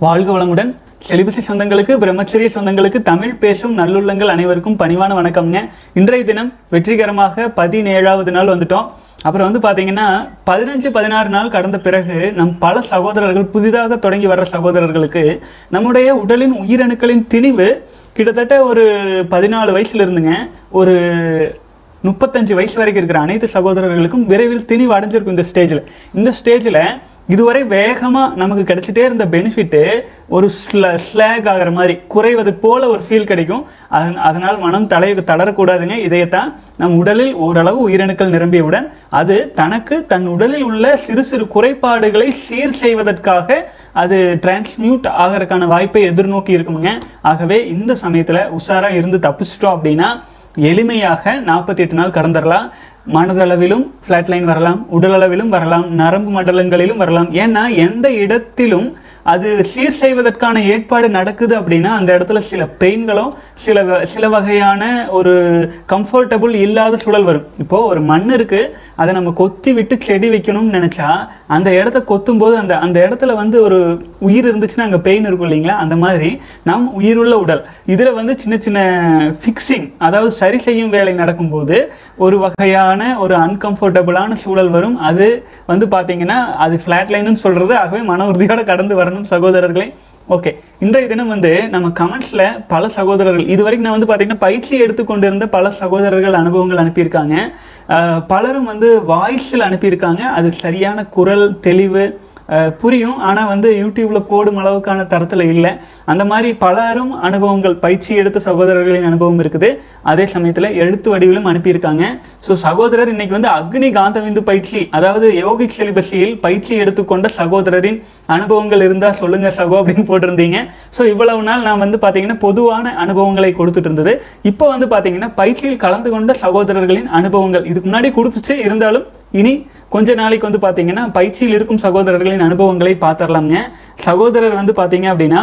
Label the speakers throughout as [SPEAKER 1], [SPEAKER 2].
[SPEAKER 1] வாழ்க வளமுடன் செலிபசி சொந்தங்களுக்கு பிரம்மச்சரிய சொந்தங்களுக்கு தமிழ் பேசும் நல்லுள்ளங்கள் அனைவருக்கும் பணிவான வணக்கம்ங்க இன்றைய தினம் வெற்றிகரமாக பதினேழாவது நாள் வந்துட்டோம் அப்புறம் வந்து பார்த்தீங்கன்னா பதினஞ்சு பதினாறு நாள் கடந்த பிறகு நம் பல சகோதரர்கள் புதிதாக தொடங்கி வர்ற சகோதரர்களுக்கு நம்முடைய உடலின் உயிரணுக்களின் திணிவு கிட்டத்தட்ட ஒரு பதினாலு வயசுல இருந்துங்க ஒரு முப்பத்தஞ்சு வயசு வரைக்கும் இருக்கிற அனைத்து சகோதரர்களுக்கும் விரைவில் திணிவு அடைஞ்சிருக்கும் இந்த ஸ்டேஜில் இந்த ஸ்டேஜில் இதுவரை வேகமாக நமக்கு கிடைச்சிட்டே இருந்த பெனிஃபிட்டு ஒரு ஸ்ல ஸ்லாக் ஆகிற மாதிரி குறைவது போல ஒரு ஃபீல் கிடைக்கும் அதன் அதனால் மனம் தலை தளரக்கூடாதுங்க இதையத்தான் நம் உடலில் ஓரளவு உயிரணுக்கள் நிரம்பியவுடன் அது தனக்கு தன் உடலில் உள்ள சிறு சிறு குறைபாடுகளை சீர் செய்வதற்காக அது டிரான்ஸ்மியூட் ஆகிறதுக்கான வாய்ப்பை எதிர்நோக்கி இருக்குங்க ஆகவே இந்த சமயத்தில் உஷாராக இருந்து தப்பிச்சிட்டோம் அப்படின்னா எளிமையாக நாற்பத்தி எட்டு நாள் கடந்துடலாம் மனதளவிலும் ஃப்ளாட் லைன் வரலாம் உடலளவிலும் வரலாம் நரம்பு மண்டலங்களிலும் வரலாம் ஏன்னா எந்த இடத்திலும் அது சீர் செய்வதற்கான ஏற்பாடு நடக்குது அப்படின்னா அந்த இடத்துல சில பெயின்களும் சில வ- சில வகையான ஒரு கம்ஃபர்டபுள் இல்லாத சூழல் வரும் இப்போ ஒரு மண் இருக்கு அதை நம்ம கொத்தி விட்டு செடி வைக்கணும்னு நினைச்சா அந்த இடத்த கொத்தும் போது அந்த அந்த இடத்துல வந்து ஒரு உயிர் இருந்துச்சுன்னா அங்கே பெயின் இருக்கும் இல்லைங்களா அந்த மாதிரி நம் உயிருள்ள உடல் இதில் வந்து சின்ன சின்ன ஃபிக்ஸிங் அதாவது சரி செய்யும் வேலை நடக்கும்போது ஒரு வகையான ஒரு அன்கம்ஃபர்டபுளான சூழல் வரும் அது வந்து பார்த்தீங்கன்னா அது ஃப்ளாட் லைன்னு சொல்கிறது ஆகவே மன உறுதியோட கடந்து வரணும் சகோதரர்களே ஓகே இன்றைய தினம் வந்து நம்ம கமெண்ட்ஸில் பல சகோதரர்கள் இது வரைக்கும் நான் வந்து பார்த்தீங்கன்னா பயிற்சி எடுத்துக்கொண்டிருந்த பல சகோதரர்கள் அனுபவங்கள் அனுப்பியிருக்காங்க அஹ், பலரும் வந்து வாய்ஸில் அனுப்பியிருக்காங்க அது சரியான குரல் தெளிவு அஹ், புரியும் ஆனால் வந்து யூடியூப்பில் போடும் அளவுக்கான தரத்தில் இல்லை அந்த மாதிரி பலரும் அனுபவங்கள் பயிற்சி எடுத்த சகோதரர்களின் அனுபவம் இருக்குது அதே சமயத்தில் எழுத்து வடிவிலும் அனுப்பியிருக்காங்க ஸோ சகோதரர் இன்னைக்கு வந்து அக்னி காந்தவிந்து பயிற்சி அதாவது யோகிக் சிலிபஸியில் பயிற்சி எடுத்துக்கொண்ட சகோதரரின் அனுபவங்கள் இருந்தால் சொல்லுங்க சகோ அப்படின்னு போட்டிருந்தீங்க ஸோ இவ்வளவு நாள் நான் வந்து பார்த்தீங்கன்னா பொதுவான அனுபவங்களை கொடுத்துட்டு இருந்தது இப்போ வந்து பார்த்தீங்கன்னா பயிற்சியில் கலந்து கொண்ட சகோதரர்களின் அனுபவங்கள் இதுக்கு முன்னாடி கொடுத்துச்சு இருந்தாலும் இனி கொஞ்ச நாளைக்கு வந்து பார்த்தீங்கன்னா பயிற்சியில் இருக்கும் சகோதரர்களின் அனுபவங்களை பார்த்துடலாங்க சகோதரர் வந்து பார்த்தீங்க அப்படின்னா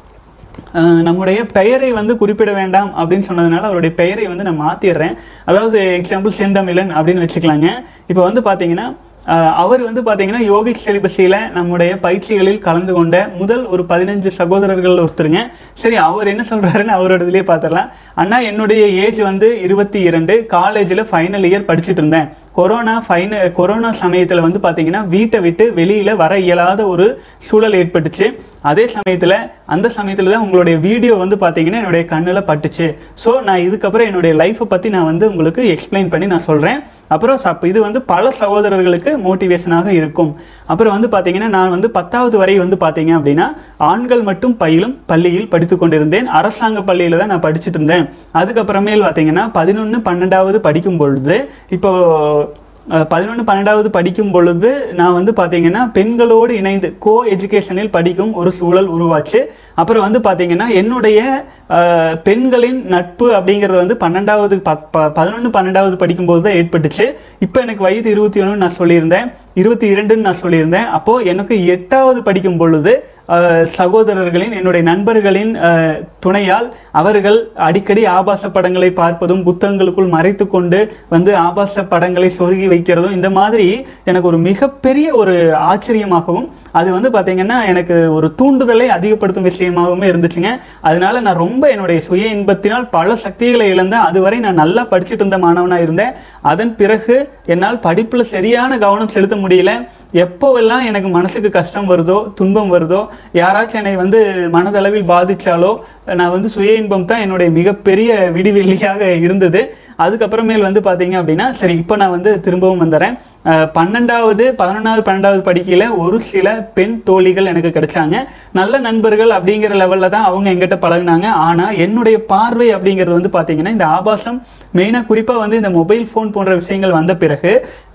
[SPEAKER 1] அஹ், நம்முடைய பெயரை வந்து குறிப்பிட வேண்டாம் அப்படின்னு சொன்னதுனால அவருடைய பெயரை வந்து நான் மாற்றிடுறேன் அதாவது எக்ஸாம்பிள் செந்தமிழன் அப்படின்னு வச்சுக்கலாங்க இப்போ வந்து பார்த்தீங்கன்னா அஹ், அவர் வந்து பார்த்தீங்கன்னா யோகிக் செலிபஸியில் நம்முடைய பயிற்சிகளில் கலந்து கொண்ட முதல் ஒரு பதினஞ்சு சகோதரர்கள் ஒருத்தருங்க சரி அவர் என்ன சொல்கிறாருன்னு அவரோட இதுலேயே பார்த்துடலாம் அண்ணா என்னுடைய ஏஜ் வந்து இருபத்தி இரண்டு காலேஜில் ஃபைனல் இயர் படிச்சுட்டு இருந்தேன் கொரோனா ஃபைன கொரோனா சமயத்தில் வந்து பார்த்தீங்கன்னா வீட்டை விட்டு வெளியில் வர இயலாத ஒரு சூழல் ஏற்பட்டுச்சு அதே சமயத்தில் அந்த சமயத்தில் தான் உங்களுடைய வீடியோ வந்து பார்த்தீங்கன்னா என்னுடைய கண்ணில் பட்டுச்சு ஸோ நான் இதுக்கப்புறம் என்னுடைய லைஃப்பை பற்றி நான் வந்து உங்களுக்கு எக்ஸ்பிளைன் பண்ணி நான் சொல்கிறேன் அப்புறம் சப் இது வந்து பல சகோதரர்களுக்கு மோட்டிவேஷனாக இருக்கும் அப்புறம் வந்து பார்த்தீங்கன்னா நான் வந்து பத்தாவது வரை வந்து பார்த்தீங்க அப்படின்னா ஆண்கள் மட்டும் பயிலும் பள்ளியில் படித்து கொண்டிருந்தேன் அரசாங்க பள்ளியில் தான் நான் படிச்சுட்டு இருந்தேன் அதுக்கப்புறமேல் பார்த்தீங்கன்னா பதினொன்று பன்னெண்டாவது படிக்கும் பொழுது இப்போ பதினொன்று பன்னெண்டாவது படிக்கும் பொழுது நான் வந்து பார்த்தீங்கன்னா பெண்களோடு இணைந்து கோ எஜுகேஷனில் படிக்கும் ஒரு சூழல் உருவாச்சு அப்புறம் வந்து பார்த்தீங்கன்னா என்னுடைய அஹ், பெண்களின் நட்பு அப்படிங்கிறது வந்து பன்னெண்டாவது பதினொன்று பன்னெண்டாவது படிக்கும்போது தான் ஏற்பட்டுச்சு இப்போ எனக்கு வயது இருபத்தி ஒன்று நான் சொல்லியிருந்தேன் இருபத்தி இரண்டுன்னு நான் சொல்லியிருந்தேன் அப்போது எனக்கு எட்டாவது படிக்கும் பொழுது அஹ், சகோதரர்களின் என்னுடைய நண்பர்களின் அஹ், துணையால் அவர்கள் அடிக்கடி ஆபாச படங்களை பார்ப்பதும் புத்தகங்களுக்குள் மறைத்து கொண்டு வந்து ஆபாச படங்களை சொருகி வைக்கிறதும் இந்த மாதிரி எனக்கு ஒரு மிகப்பெரிய ஒரு ஆச்சரியமாகவும் அது வந்து பார்த்தீங்கன்னா எனக்கு ஒரு தூண்டுதலை அதிகப்படுத்தும் விஷயமாகவுமே இருந்துச்சுங்க அதனால நான் ரொம்ப என்னுடைய சுய இன்பத்தினால் பல சக்திகளை இழந்தேன் அதுவரை நான் நல்லா படிச்சுட்டு இருந்த மாணவனாக இருந்தேன் அதன் பிறகு என்னால் படிப்பில் சரியான கவனம் செலுத்த முடியல எப்போவெல்லாம் எனக்கு மனசுக்கு கஷ்டம் வருதோ துன்பம் வருதோ யாராச்சும் என்னை வந்து மனதளவில் பாதிச்சாலோ நான் வந்து சுய இன்பம் தான் என்னுடைய மிகப்பெரிய விடிவெள்ளியாக இருந்தது அதுக்கப்புறமேல் வந்து பார்த்தீங்க அப்படின்னா சரி இப்போ நான் வந்து திரும்பவும் வந்துடுறேன் அஹ், பன்னெண்டாவது பதினொன்றாவது பன்னெண்டாவது படிக்கையில் ஒரு சில பெண் தோழிகள் எனக்கு கிடைச்சாங்க நல்ல நண்பர்கள் அப்படிங்கிற லெவலில் தான் அவங்க எங்கிட்ட பழகுனாங்க ஆனால் என்னுடைய பார்வை அப்படிங்கிறது வந்து பார்த்தீங்கன்னா இந்த ஆபாசம் மெயினாக குறிப்பாக வந்து இந்த மொபைல் ஃபோன் போன்ற விஷயங்கள் வந்த பிறகு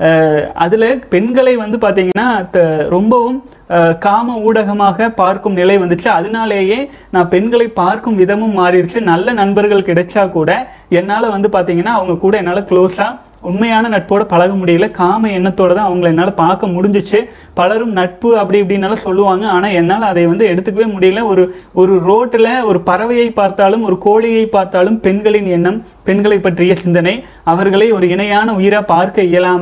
[SPEAKER 1] அதில் பெண்களை வந்து பார்த்தீங்கன்னா த- ரொம்பவும் அஹ், காம ஊடகமாக பார்க்கும் நிலை வந்துச்சு அதனாலேயே நான் பெண்களை பார்க்கும் விதமும் மாறிடுச்சு நல்ல நண்பர்கள் கிடைச்சா கூட என்னால் வந்து பார்த்தீங்கன்னா அவங்க கூட என்னால் க்ளோஸாக உண்மையான நட்போட பழக முடியல காம எண்ணத்தோட தான் அவங்கள என்னால் பார்க்க முடிஞ்சிச்சு பலரும் நட்பு அப்படி இப்படின்னாலும் சொல்லுவாங்க ஆனால் என்னால் அதை வந்து எடுத்துக்கவே முடியல ஒரு ஒரு ரோட்டில் ஒரு பறவையை பார்த்தாலும் ஒரு கோழியை பார்த்தாலும் பெண்களின் எண்ணம் பெண்களை பற்றிய சிந்தனை அவர்களை ஒரு இணையான உயிராக பார்க்க இயலாமல்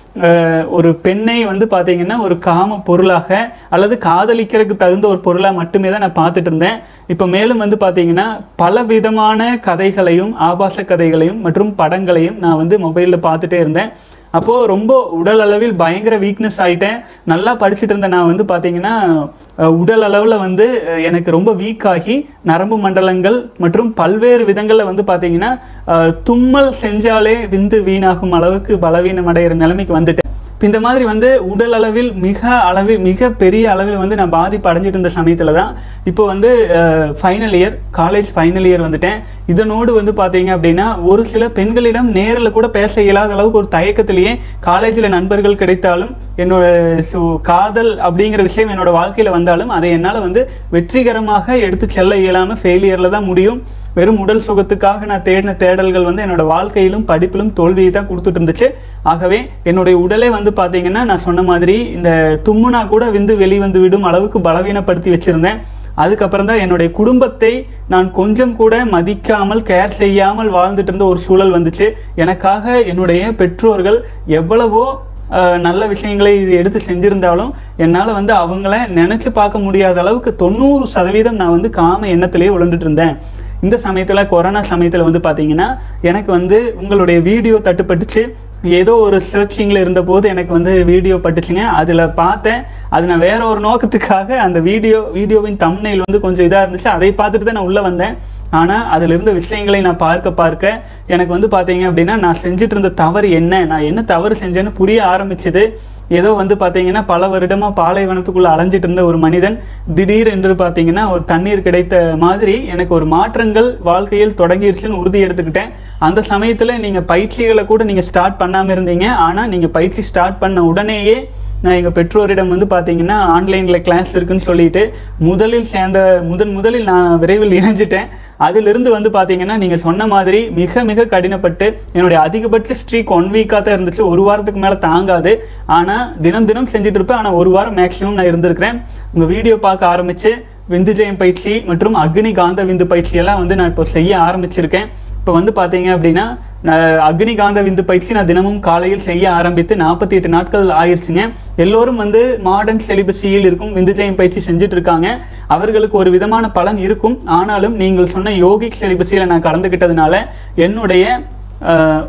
[SPEAKER 1] அஹ், ஒரு பெண்ணை வந்து பார்த்தீங்கன்னா ஒரு காம பொருளாக அல்லது காதலிக்கிறதுக்கு தகுந்த ஒரு பொருளாக மட்டுமே தான் நான் பார்த்துட்டு இருந்தேன் இப்போ மேலும் வந்து பார்த்தீங்கன்னா பல விதமான கதைகளையும் ஆபாச கதைகளையும் மற்றும் படங்களையும் நான் வந்து மொபைலில் பார்த்துட்டே இருந்தேன் அப்போது ரொம்ப உடல் அளவில் பயங்கர வீக்னஸ் ஆகிட்டேன் நல்லா படிச்சுட்டு இருந்த நான் வந்து பார்த்தீங்கன்னா அஹ், உடல் அளவில் வந்து அஹ், எனக்கு ரொம்ப வீக் ஆகி நரம்பு மண்டலங்கள் மற்றும் பல்வேறு விதங்களில் வந்து பார்த்தீங்கன்னா அஹ், தும்மல் செஞ்சாலே விந்து வீணாகும் அளவுக்கு பலவீனம் அடைகிற நிலைமைக்கு வந்துட்டேன் இப்ப இந்த மாதிரி வந்து உடல் அளவில் மிக அளவில் மிக பெரிய அளவில் வந்து நான் பாதிப்பு அடைஞ்சிட்டு இருந்த சமயத்தில் தான் இப்போ வந்து final year college final year வந்துட்டேன் இதனோடு வந்து பார்த்தீங்க அப்படின்னா ஒரு சில பெண்களிடம் நேரில் கூட பேச இயலாத அளவுக்கு ஒரு தயக்கத்திலேயே காலேஜில் நண்பர்கள் கிடைத்தாலும் என்னோட ஸோ காதல் அப்படிங்கிற விஷயம் என்னோட வாழ்க்கையில் வந்தாலும் அதை என்னால் வந்து வெற்றிகரமாக எடுத்து செல்ல இயலாமல் ஃபெயிலியரில் தான் முடியும் வெறும் உடல் சுகத்துக்காக நான் தேடின தேடல்கள் வந்து என்னோட வாழ்க்கையிலும் படிப்பிலும் தோல்வியை தான் கொடுத்துட்டு இருந்துச்சு ஆகவே என்னுடைய உடலே வந்து பார்த்தீங்கன்னா நான் சொன்ன மாதிரி இந்த தும்முனா கூட விந்து வெளிவந்து விடும் அளவுக்கு பலவீனப்படுத்தி வச்சிருந்தேன் அதுக்கப்புறம் தான் என்னுடைய குடும்பத்தை நான் கொஞ்சம் கூட மதிக்காமல் கேர் செய்யாமல் வாழ்ந்துட்டு இருந்த ஒரு சூழல் வந்துச்சு எனக்காக என்னுடைய பெற்றோர்கள் எவ்வளவோ அஹ், நல்ல விஷயங்களை இது எடுத்து செஞ்சிருந்தாலும் என்னால் வந்து அவங்கள நினச்சி பார்க்க முடியாத அளவுக்கு தொண்ணூறு சதவீதம் நான் வந்து காம எண்ணத்திலேயே உழந்துட்டு இருந்தேன் இந்த சமயத்தில் கொரோனா சமயத்தில் வந்து பார்த்தீங்கன்னா எனக்கு வந்து உங்களுடைய வீடியோ தட்டுப்பட்டுச்சு ஏதோ ஒரு சர்ச்சிங்கில் இருந்தபோது எனக்கு வந்து வீடியோ பட்டுச்சுங்க அதில் பார்த்தேன் அது நான் வேற ஒரு நோக்கத்துக்காக அந்த வீடியோ வீடியோவின் தம்னைல் வந்து கொஞ்சம் இதாக இருந்துச்சு அதை பார்த்துட்டு தான் நான் உள்ளே வந்தேன் ஆனால் அதில் இருந்த விஷயங்களை நான் பார்க்க பார்க்க எனக்கு வந்து பார்த்தீங்க அப்படின்னா நான் செஞ்சுட்டு இருந்த தவறு என்ன நான் என்ன தவறு செஞ்சேன்னு புரிய ஆரம்பிச்சது ஏதோ வந்து பார்த்தீங்கன்னா பல வருடமாக பாலைவனத்துக்குள்ளே அலைஞ்சிட்டு இருந்த ஒரு மனிதன் திடீர் என்று பார்த்தீங்கன்னா ஒரு தண்ணீர் கிடைத்த மாதிரி எனக்கு ஒரு மாற்றங்கள் வாழ்க்கையில் தொடங்கிருச்சுன்னு உறுதி எடுத்துக்கிட்டேன் அந்த சமயத்தில் நீங்கள் பயிற்சிகளை கூட நீங்கள் ஸ்டார்ட் பண்ணாமல் இருந்தீங்க ஆனால் நீங்கள் பயிற்சி ஸ்டார்ட் பண்ண உடனேயே நான் எங்கள் பெற்றோரிடம் வந்து பார்த்தீங்கன்னா ஆன்லைனில் கிளாஸ் இருக்குன்னு சொல்லிட்டு முதலில் சேர்ந்த முதன் முதலில் நான் விரைவில் இணைஞ்சிட்டேன் அதிலிருந்து வந்து பார்த்தீங்கன்னா நீங்கள் சொன்ன மாதிரி மிக மிக கடினப்பட்டு என்னுடைய அதிகபட்ச ஸ்ட்ரீக் ஒன் வீக்காக தான் இருந்துச்சு ஒரு வாரத்துக்கு மேலே தாங்காது ஆனால் தினம் தினம் செஞ்சுட்டு இருப்பேன் ஆனால் ஒரு வாரம் மேக்ஸிமம் நான் இருந்திருக்கிறேன் உங்கள் வீடியோ பார்க்க ஆரம்பித்து விந்து ஜெயம் பயிற்சி மற்றும் அக்னி காந்த விந்து பயிற்சியெல்லாம் வந்து நான் இப்போ செய்ய ஆரம்பிச்சிருக்கேன் இப்போ வந்து பார்த்தீங்க அப்படின்னா நான் அக்னி காந்த விந்து பயிற்சி நான் தினமும் காலையில் செய்ய ஆரம்பித்து நாற்பத்தி எட்டு நாட்கள் ஆயிருச்சுங்க எல்லோரும் வந்து மாடர்ன் செலிபஸியில் இருக்கும் விந்து ஜெயம் பயிற்சி செஞ்சுட்டு இருக்காங்க அவர்களுக்கு ஒரு விதமான பலன் இருக்கும் ஆனாலும் நீங்கள் சொன்ன யோகிக் செலிபஸியில் நான் கலந்துக்கிட்டதுனால என்னுடைய ஆஹ்,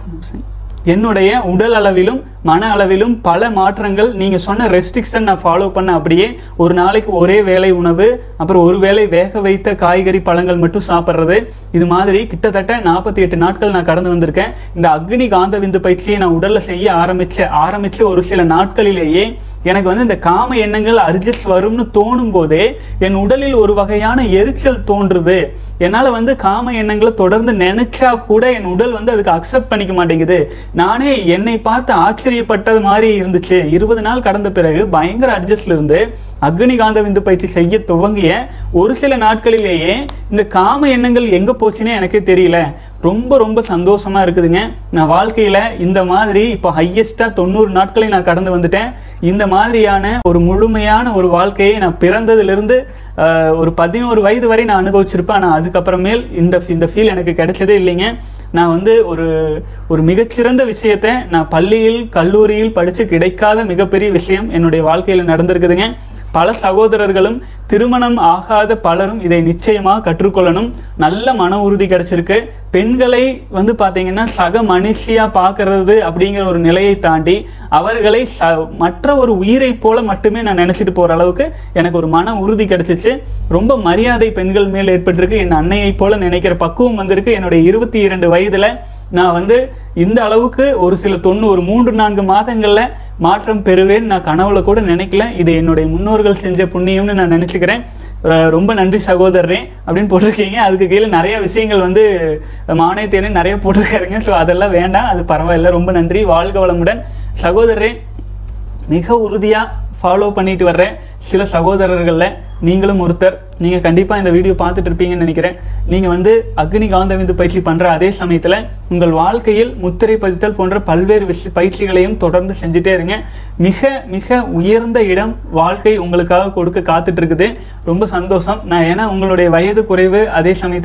[SPEAKER 1] என்னுடைய உடல் அளவிலும் மன அளவிலும் பல மாற்றங்கள் நீங்கள் சொன்ன ரெஸ்ட்ரிக்ஷன் நான் ஃபாலோ பண்ண அப்படியே ஒரு நாளைக்கு ஒரே வேளை உணவு அப்புறம் ஒரு வேளை வேக வைத்த காய்கறி பழங்கள் மட்டும் சாப்பிட்றது இது மாதிரி கிட்டத்தட்ட நாற்பத்தி எட்டு நாட்கள் நான் கடந்து வந்திருக்கேன் இந்த அக்னி காந்த விந்து பயிற்சியை நான் உடலில் செய்ய ஆரம்பிச்ச ஆரம்பிச்ச ஒரு சில நாட்களிலேயே எனக்கு வந்து இந்த காம எண்ணங்கள் அர்ஜஸ்ட் வரும்னு தோணும் போதே என் உடலில் ஒரு வகையான எரிச்சல் தோன்றுது என்னால் வந்து காம எண்ணங்களை தொடர்ந்து நினைச்சா கூட என் உடல் வந்து அதுக்கு அக்செப்ட் பண்ணிக்க மாட்டேங்குது நானே என்னை பார்த்து ஆச்சரியப்பட்டது மாதிரி இருந்துச்சு இருபது நாள் கடந்த பிறகு பயங்கர அட்ஜஸ்ட்ல இருந்து அக்னி காந்த விந்து பயிற்சி செய்ய துவங்கிய ஒரு சில நாட்களிலேயே இந்த காம எண்ணங்கள் எங்க போச்சுன்னே எனக்கே தெரியல ரொம்ப ரொம்ப சந்தோஷமா இருக்குதுங்க நான் வாழ்க்கையில இந்த மாதிரி இப்போ ஹையஸ்டா தொண்ணூறு நாட்களை நான் கடந்து வந்துட்டேன் இந்த மாதிரியான ஒரு முழுமையான ஒரு வாழ்க்கையை நான் பிறந்ததிலிருந்து ஆஹ், ஒரு பதினோரு வயது வரை நான் அனுபவிச்சிருப்பேன் ஆனால் அதுக்கப்புறமேல் இந்த இந்த ஃபீல் எனக்கு கிடைச்சதே இல்லைங்க நான் வந்து ஒரு ஒரு மிகச்சிறந்த விஷயத்தை நான் பள்ளியில் கல்லூரியில் படித்து கிடைக்காத மிகப்பெரிய விஷயம் என்னுடைய வாழ்க்கையில் நடந்திருக்குதுங்க பல சகோதரர்களும் திருமணம் ஆகாத பலரும் இதை நிச்சயமாக கற்றுக்கொள்ளணும் நல்ல மன உறுதி கிடைச்சிருக்கு பெண்களை வந்து பார்த்தீங்கன்னா சக மனுஷியா பார்க்கறது அப்படிங்கிற ஒரு நிலையை தாண்டி அவர்களை ச மற்ற ஒரு உயிரை போல மட்டுமே நான் நினைச்சிட்டு போற அளவுக்கு எனக்கு ஒரு மன உறுதி கிடைச்சிச்சு ரொம்ப மரியாதை பெண்கள் மேல் ஏற்பட்டிருக்கு என் அன்னையை போல நினைக்கிற பக்குவம் வந்திருக்கு என்னுடைய இருபத்தி இரண்டு வயதுல நான் வந்து இந்த அளவுக்கு ஒரு சில தொண்ணூறு மூன்று நான்கு மாதங்கள்ல மாற்றம் பெறுவேன் நான் கனவுல கூட நினைக்கல இது என்னுடைய முன்னோர்கள் செஞ்ச புண்ணியம்னு நான் நினைச்சுக்கிறேன் அஹ் ரொம்ப நன்றி சகோதரரே அப்படின்னு போட்டிருக்கீங்க அதுக்கு கீழே நிறைய விஷயங்கள் வந்து மானியத்தேனே நிறைய போட்டிருக்காருங்க ஸோ அதெல்லாம் வேண்டாம் அது பரவாயில்ல ரொம்ப நன்றி வாழ்க வளமுடன் சகோதரரே மிக உறுதியாக ஃபாலோ பண்ணிட்டு வர்ற சில சகோதரர்களில் நீங்களும் ஒருத்தர் நீங்கள் கண்டிப்பாக இந்த வீடியோ பார்த்துட்டு இருப்பீங்கன்னு நினைக்கிறேன் நீங்கள் வந்து அக்னி காந்த விந்து பயிற்சி பண்ணுற அதே சமயத்தில் உங்கள் வாழ்க்கையில் முத்திரை பதித்தல் போன்ற பல்வேறு விஷ பயிற்சிகளையும் தொடர்ந்து செஞ்சுட்டே இருங்க மிக மிக உயர்ந்த இடம் வாழ்க்கை உங்களுக்காக கொடுக்க காத்துட்டு இருக்குது ரொம்ப சந்தோஷம் நான் ஏன்னா உங்களுடைய வயது குறைவு அதே சமயத்தில்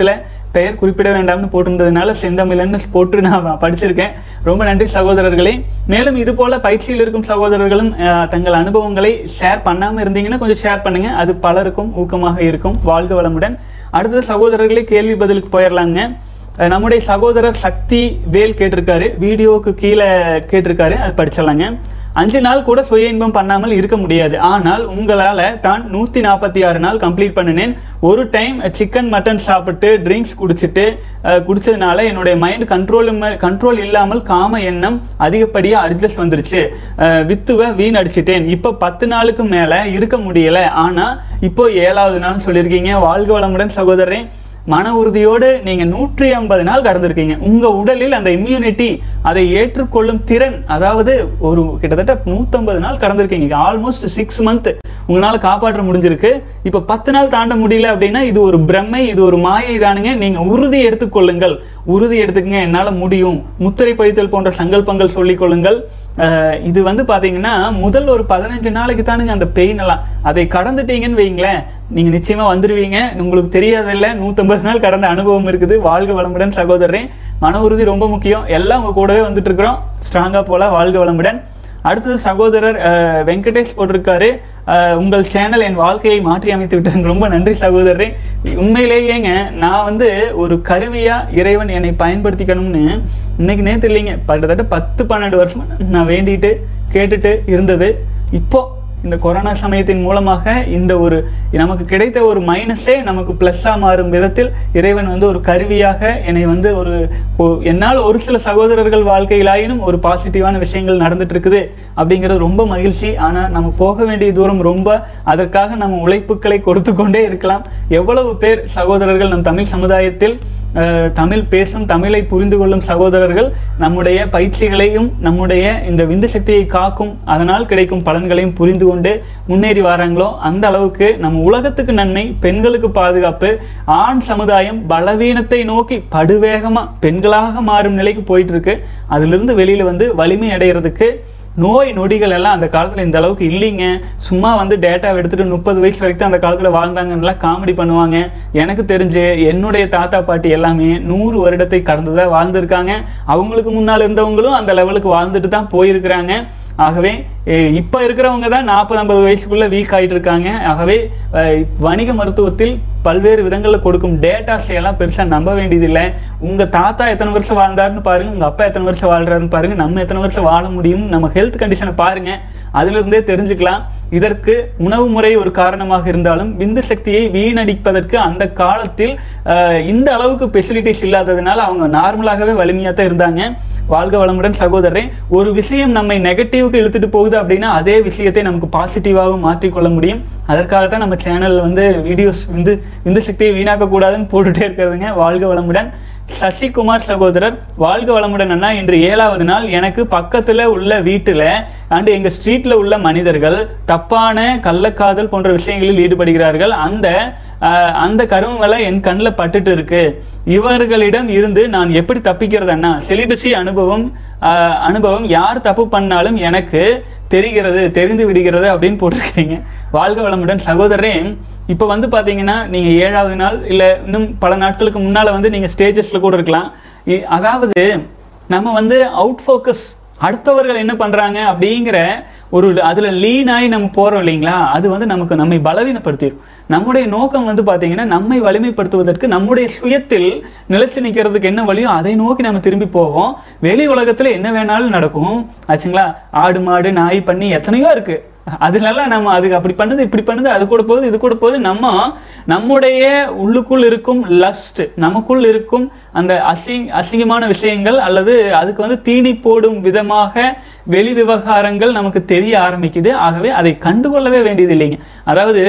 [SPEAKER 1] பெயர் குறிப்பிட வேண்டாம்னு போட்டிருந்ததுனால செந்தமிழன்னு போட்டு நான் படிச்சிருக்கேன் ரொம்ப நன்றி சகோதரர்களே மேலும் இது போல பயிற்சியில் இருக்கும் சகோதரர்களும் அஹ், தங்கள் அனுபவங்களை ஷேர் பண்ணாமல் இருந்தீங்கன்னா கொஞ்சம் ஷேர் பண்ணுங்க அது பலருக்கும் ஊக்கமாக இருக்கும் வாழ்க வளமுடன் அடுத்தது சகோதரர்களே கேள்வி பதிலுக்கு போயிடலாங்க அஹ், நம்முடைய சகோதரர் சக்தி வேல் கேட்டிருக்காரு வீடியோவுக்கு கீழே கேட்டிருக்காரு அது படிச்சிடலாங்க அஞ்சு நாள் கூட சுய இன்பம் பண்ணாமல் இருக்க முடியாது ஆனால் உங்களால் தான் நூற்றி நாற்பத்தி ஆறு நாள் கம்ப்ளீட் பண்ணினேன் ஒரு டைம் சிக்கன் மட்டன் சாப்பிட்டு ட்ரிங்க்ஸ் குடிச்சிட்டு அஹ், குடிச்சதுனால என்னுடைய மைண்ட் கண்ட்ரோல் கண்ட்ரோல் இல்லாமல் காம எண்ணம் அதிகப்படியாக அட்ஜஸ்ட் வந்துருச்சு அஹ், வித்துவ வீண் அடிச்சிட்டேன் இப்போ பத்து நாளுக்கு மேலே இருக்க முடியல ஆனால் இப்போ ஏழாவது நாள் சொல்லியிருக்கீங்க வாழ்க வளமுடன் சகோதரன் மன உறுதியோடு நீங்க நூற்றி ஐம்பது நாள் கடந்திருக்கீங்க உங்க உடலில் அந்த இம்யூனிட்டி அதை ஏற்றுக்கொள்ளும் திறன் அதாவது ஒரு கிட்டத்தட்ட நூற்றம்பது நாள் கடந்திருக்கீங்க ஆல்மோஸ்ட் சிக்ஸ் மந்த் உங்களால காப்பாற்ற முடிஞ்சிருக்கு இப்போ பத்து நாள் தாண்ட முடியல அப்படின்னா இது ஒரு பிரம்மை இது ஒரு மாயை தானுங்க நீங்க உறுதி எடுத்துக்கொள்ளுங்கள் உறுதி எடுத்துக்கங்க என்னால முடியும் முத்திரை பதித்தல் போன்ற சங்கல்பங்கள் சொல்லிக் கொள்ளுங்கள் அஹ் இது வந்து பாத்தீங்கன்னா முதல் ஒரு பதினஞ்சு நாளைக்கு தானுங்க அந்த பெயின் எல்லாம் அதை கடந்துட்டீங்கன்னு வைங்களேன் நீங்க நிச்சயமா வந்துருவீங்க உங்களுக்கு தெரியாதில்ல நூத்தம்பது நாள் கடந்த அனுபவம் இருக்குது வாழ்க வளமுடன் சகோதரன் மன உறுதி ரொம்ப முக்கியம் எல்லாம் உங்க கூடவே வந்துட்டு இருக்கிறோம் ஸ்ட்ராங்கா போல வாழ்க வளமுடன் அடுத்தது சகோதரர் அஹ், வெங்கடேஷ் போட்டிருக்காரு அஹ், உங்கள் சேனல் என் வாழ்க்கையை மாற்றி அமைத்து விட்டது ரொம்ப நன்றி சகோதரரே உண்மையிலேயேங்க நான் வந்து ஒரு கருவியா இறைவன் என்னை பயன்படுத்திக்கணும்னு இன்னைக்கு நேற்று இல்லைங்க கிட்டத்தட்ட பத்து பன்னெண்டு வருஷமா நான் வேண்டிட்டு கேட்டுட்டு இருந்தது இப்போ இந்த கொரோனா சமயத்தின் மூலமாக இந்த ஒரு நமக்கு கிடைத்த ஒரு மைனஸே நமக்கு ப்ளஸ்ஸாக மாறும் விதத்தில் இறைவன் வந்து ஒரு கருவியாக என்னை வந்து ஒரு ஒ- என்னால் ஒரு சில சகோதரர்கள் வாழ்க்கையிலாயினும் ஒரு பாசிட்டிவான விஷயங்கள் நடந்துட்டு இருக்குது அப்படிங்கிறது ரொம்ப மகிழ்ச்சி ஆனால் நம்ம போக வேண்டிய தூரம் ரொம்ப அதற்காக நம்ம உழைப்புகளை கொடுத்து கொண்டே இருக்கலாம் எவ்வளவு பேர் சகோதரர்கள் நம் தமிழ் சமுதாயத்தில் அஹ், தமிழ் பேசும் தமிழை புரிந்து கொள்ளும் சகோதரர்கள் நம்முடைய பயிற்சிகளையும் நம்முடைய இந்த விந்து சக்தியை காக்கும் அதனால் கிடைக்கும் பலன்களையும் புரிந்து கொண்டு முன்னேறி வராங்களோ அந்த அளவுக்கு நம்ம உலகத்துக்கு நன்மை பெண்களுக்கு பாதுகாப்பு ஆண் சமுதாயம் பலவீனத்தை நோக்கி படுவேகமா பெண்களாக மாறும் நிலைக்கு போயிட்டு இருக்கு அதிலிருந்து வெளியில வந்து வலிமை அடைகிறதுக்கு நோய் நொடிகள் எல்லாம் அந்த காலத்தில் இந்த அளவுக்கு இல்லைங்க சும்மா வந்து டேட்டா எடுத்துட்டு முப்பது வயசு வரைக்கும் தான் அந்த காலத்தில் வாழ்ந்தாங்கன்னுலாம் காமெடி பண்ணுவாங்க எனக்கு தெரிஞ்சு என்னுடைய தாத்தா பாட்டி எல்லாமே நூறு வருடத்தை கடந்து தான் வாழ்ந்திருக்காங்க அவங்களுக்கு முன்னால் இருந்தவங்களும் அந்த லெவலுக்கு வாழ்ந்துட்டு தான் போயிருக்கிறாங்க ஆகவே எ- இப்ப இருக்கிறவங்க தான் நாற்பது ஐம்பது வயசுக்குள்ள வீக் ஆயிட்டு இருக்காங்க ஆகவே அஹ், வணிக மருத்துவத்தில் பல்வேறு விதங்களில் கொடுக்கும் டேட்டாஸ் எல்லாம் பெருசா நம்ப வேண்டியதில்லை உங்க தாத்தா எத்தனை வருஷம் வாழ்ந்தாருன்னு பாருங்க உங்க அப்பா எத்தனை வருஷம் வாழ்றாருன்னு பாருங்க நம்ம எத்தனை வருஷம் வாழ முடியும் நம்ம ஹெல்த் கண்டிஷனை பாருங்க அதுல இருந்தே தெரிஞ்சுக்கலாம் இதற்கு உணவு முறை ஒரு காரணமாக இருந்தாலும் விந்து சக்தியை வீணடிப்பதற்கு அந்த காலத்தில் அஹ், இந்த அளவுக்கு ஃபெசிலிட்டிஸ் இல்லாததுனால அவங்க நார்மலாகவே வலிமையாக தான் இருந்தாங்க வாழ்க வளமுடன் சகோதரரே ஒரு விஷயம் நம்மை நெகட்டிவ்க்கு இழுத்துட்டு போகுது அப்படின்னா அதே விஷயத்தை நமக்கு பாசிட்டிவாக மாற்றிக்கொள்ள முடியும் அதற்காக தான் நம்ம சேனல் வந்து வீடியோஸ் வந்து விந்து சக்தியை வீணாக்க கூடாதுன்னு போட்டுட்டே இருக்கிறதுங்க வாழ்க வளமுடன் சசிகுமார் சகோதரர் வாழ்க வளமுடன் அண்ணா இன்று ஏழாவது நாள் எனக்கு பக்கத்துல உள்ள வீட்டுல அண்ட் எங்க ஸ்ட்ரீட்ல உள்ள மனிதர்கள் தப்பான கள்ளக்காதல் போன்ற விஷயங்களில் ஈடுபடுகிறார்கள் அந்த ஆஹ், அந்த கருமங்களை என் கண்ணில் பட்டுட்டு இருக்கு இவர்களிடம் இருந்து நான் எப்படி தப்பிக்கிறது அண்ணா செலிபசி அனுபவம் ஆஹ், அனுபவம் யார் தப்பு பண்ணாலும் எனக்கு தெரிகிறது தெரிந்து விடுகிறது அப்படின்னு போட்டிருக்கீங்க வாழ்க வளமுடன் சகோதரரே இப்போ வந்து பார்த்தீங்கன்னா நீங்கள் ஏழாவது நாள் இல்லை இன்னும் பல நாட்களுக்கு முன்னால் வந்து நீங்கள் ஸ்டேஜஸில் கூட இருக்கலாம் இ- அதாவது நம்ம வந்து அவுட் ஃபோக்கஸ் அடுத்தவர்கள் என்ன பண்ணுறாங்க அப்படிங்கிற ஒரு அதில் லீன் ஆகி நம்ம போகிறோம் இல்லைங்களா அது வந்து நமக்கு நம்மை பலவீனப்படுத்திடும் நம்முடைய நோக்கம் வந்து பார்த்தீங்கன்னா நம்மை வலிமைப்படுத்துவதற்கு நம்முடைய சுயத்தில் நிலைச்சு நிற்கிறதுக்கு என்ன வழியோ அதை நோக்கி நம்ம திரும்பி போவோம் வெளி உலகத்தில் என்ன வேணாலும் நடக்கும் ஆச்சுங்களா ஆடு மாடு நாய் பண்ணி எத்தனையோ இருக்குது அதுலலாம் நம்ம அதுக்கு அப்படி பண்ணுது இப்படி பண்ணுது அது கூட போகுது இது கூட போகுது நம்ம நம்முடைய உள்ளுக்குள் இருக்கும் லஸ்ட் நமக்குள் இருக்கும் அந்த அசிங் அசிங்கமான விஷயங்கள் அல்லது அதுக்கு வந்து தீனி போடும் விதமாக வெளி விவகாரங்கள் நமக்கு தெரிய ஆரம்பிக்குது ஆகவே அதை கண்டுகொள்ளவே வேண்டியது இல்லைங்க அதாவது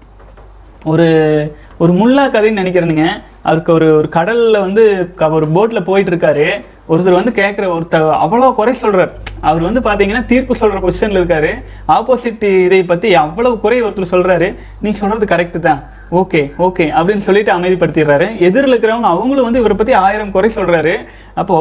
[SPEAKER 1] ஒரு ஒரு முல்லா கதைன்னு நினைக்கிறேனுங்க அவருக்கு ஒரு ஒரு கடல்ல வந்து க- ஒரு போட்ல போயிட்டு இருக்காரு ஒருத்தர் வந்து கேட்குற ஒருத்தர் அவ்வளோ குறை சொல்றார் அவர் வந்து பாத்தீங்கன்னா தீர்ப்பு சொல்ற பொசிஷன்ல இருக்காரு ஆப்போசிட் இதை பத்தி அவ்வளவு குறை ஒருத்தர் சொல்றாரு நீ சொல்றது கரெக்ட் தான் ஓகே ஓகே அப்படின்னு சொல்லிட்டு அமைதிப்படுத்திடுறாரு எதிரில் இருக்கிறவங்க அவங்களும் வந்து இவரை பத்தி ஆயிரம் குறை சொல்றாரு அப்போ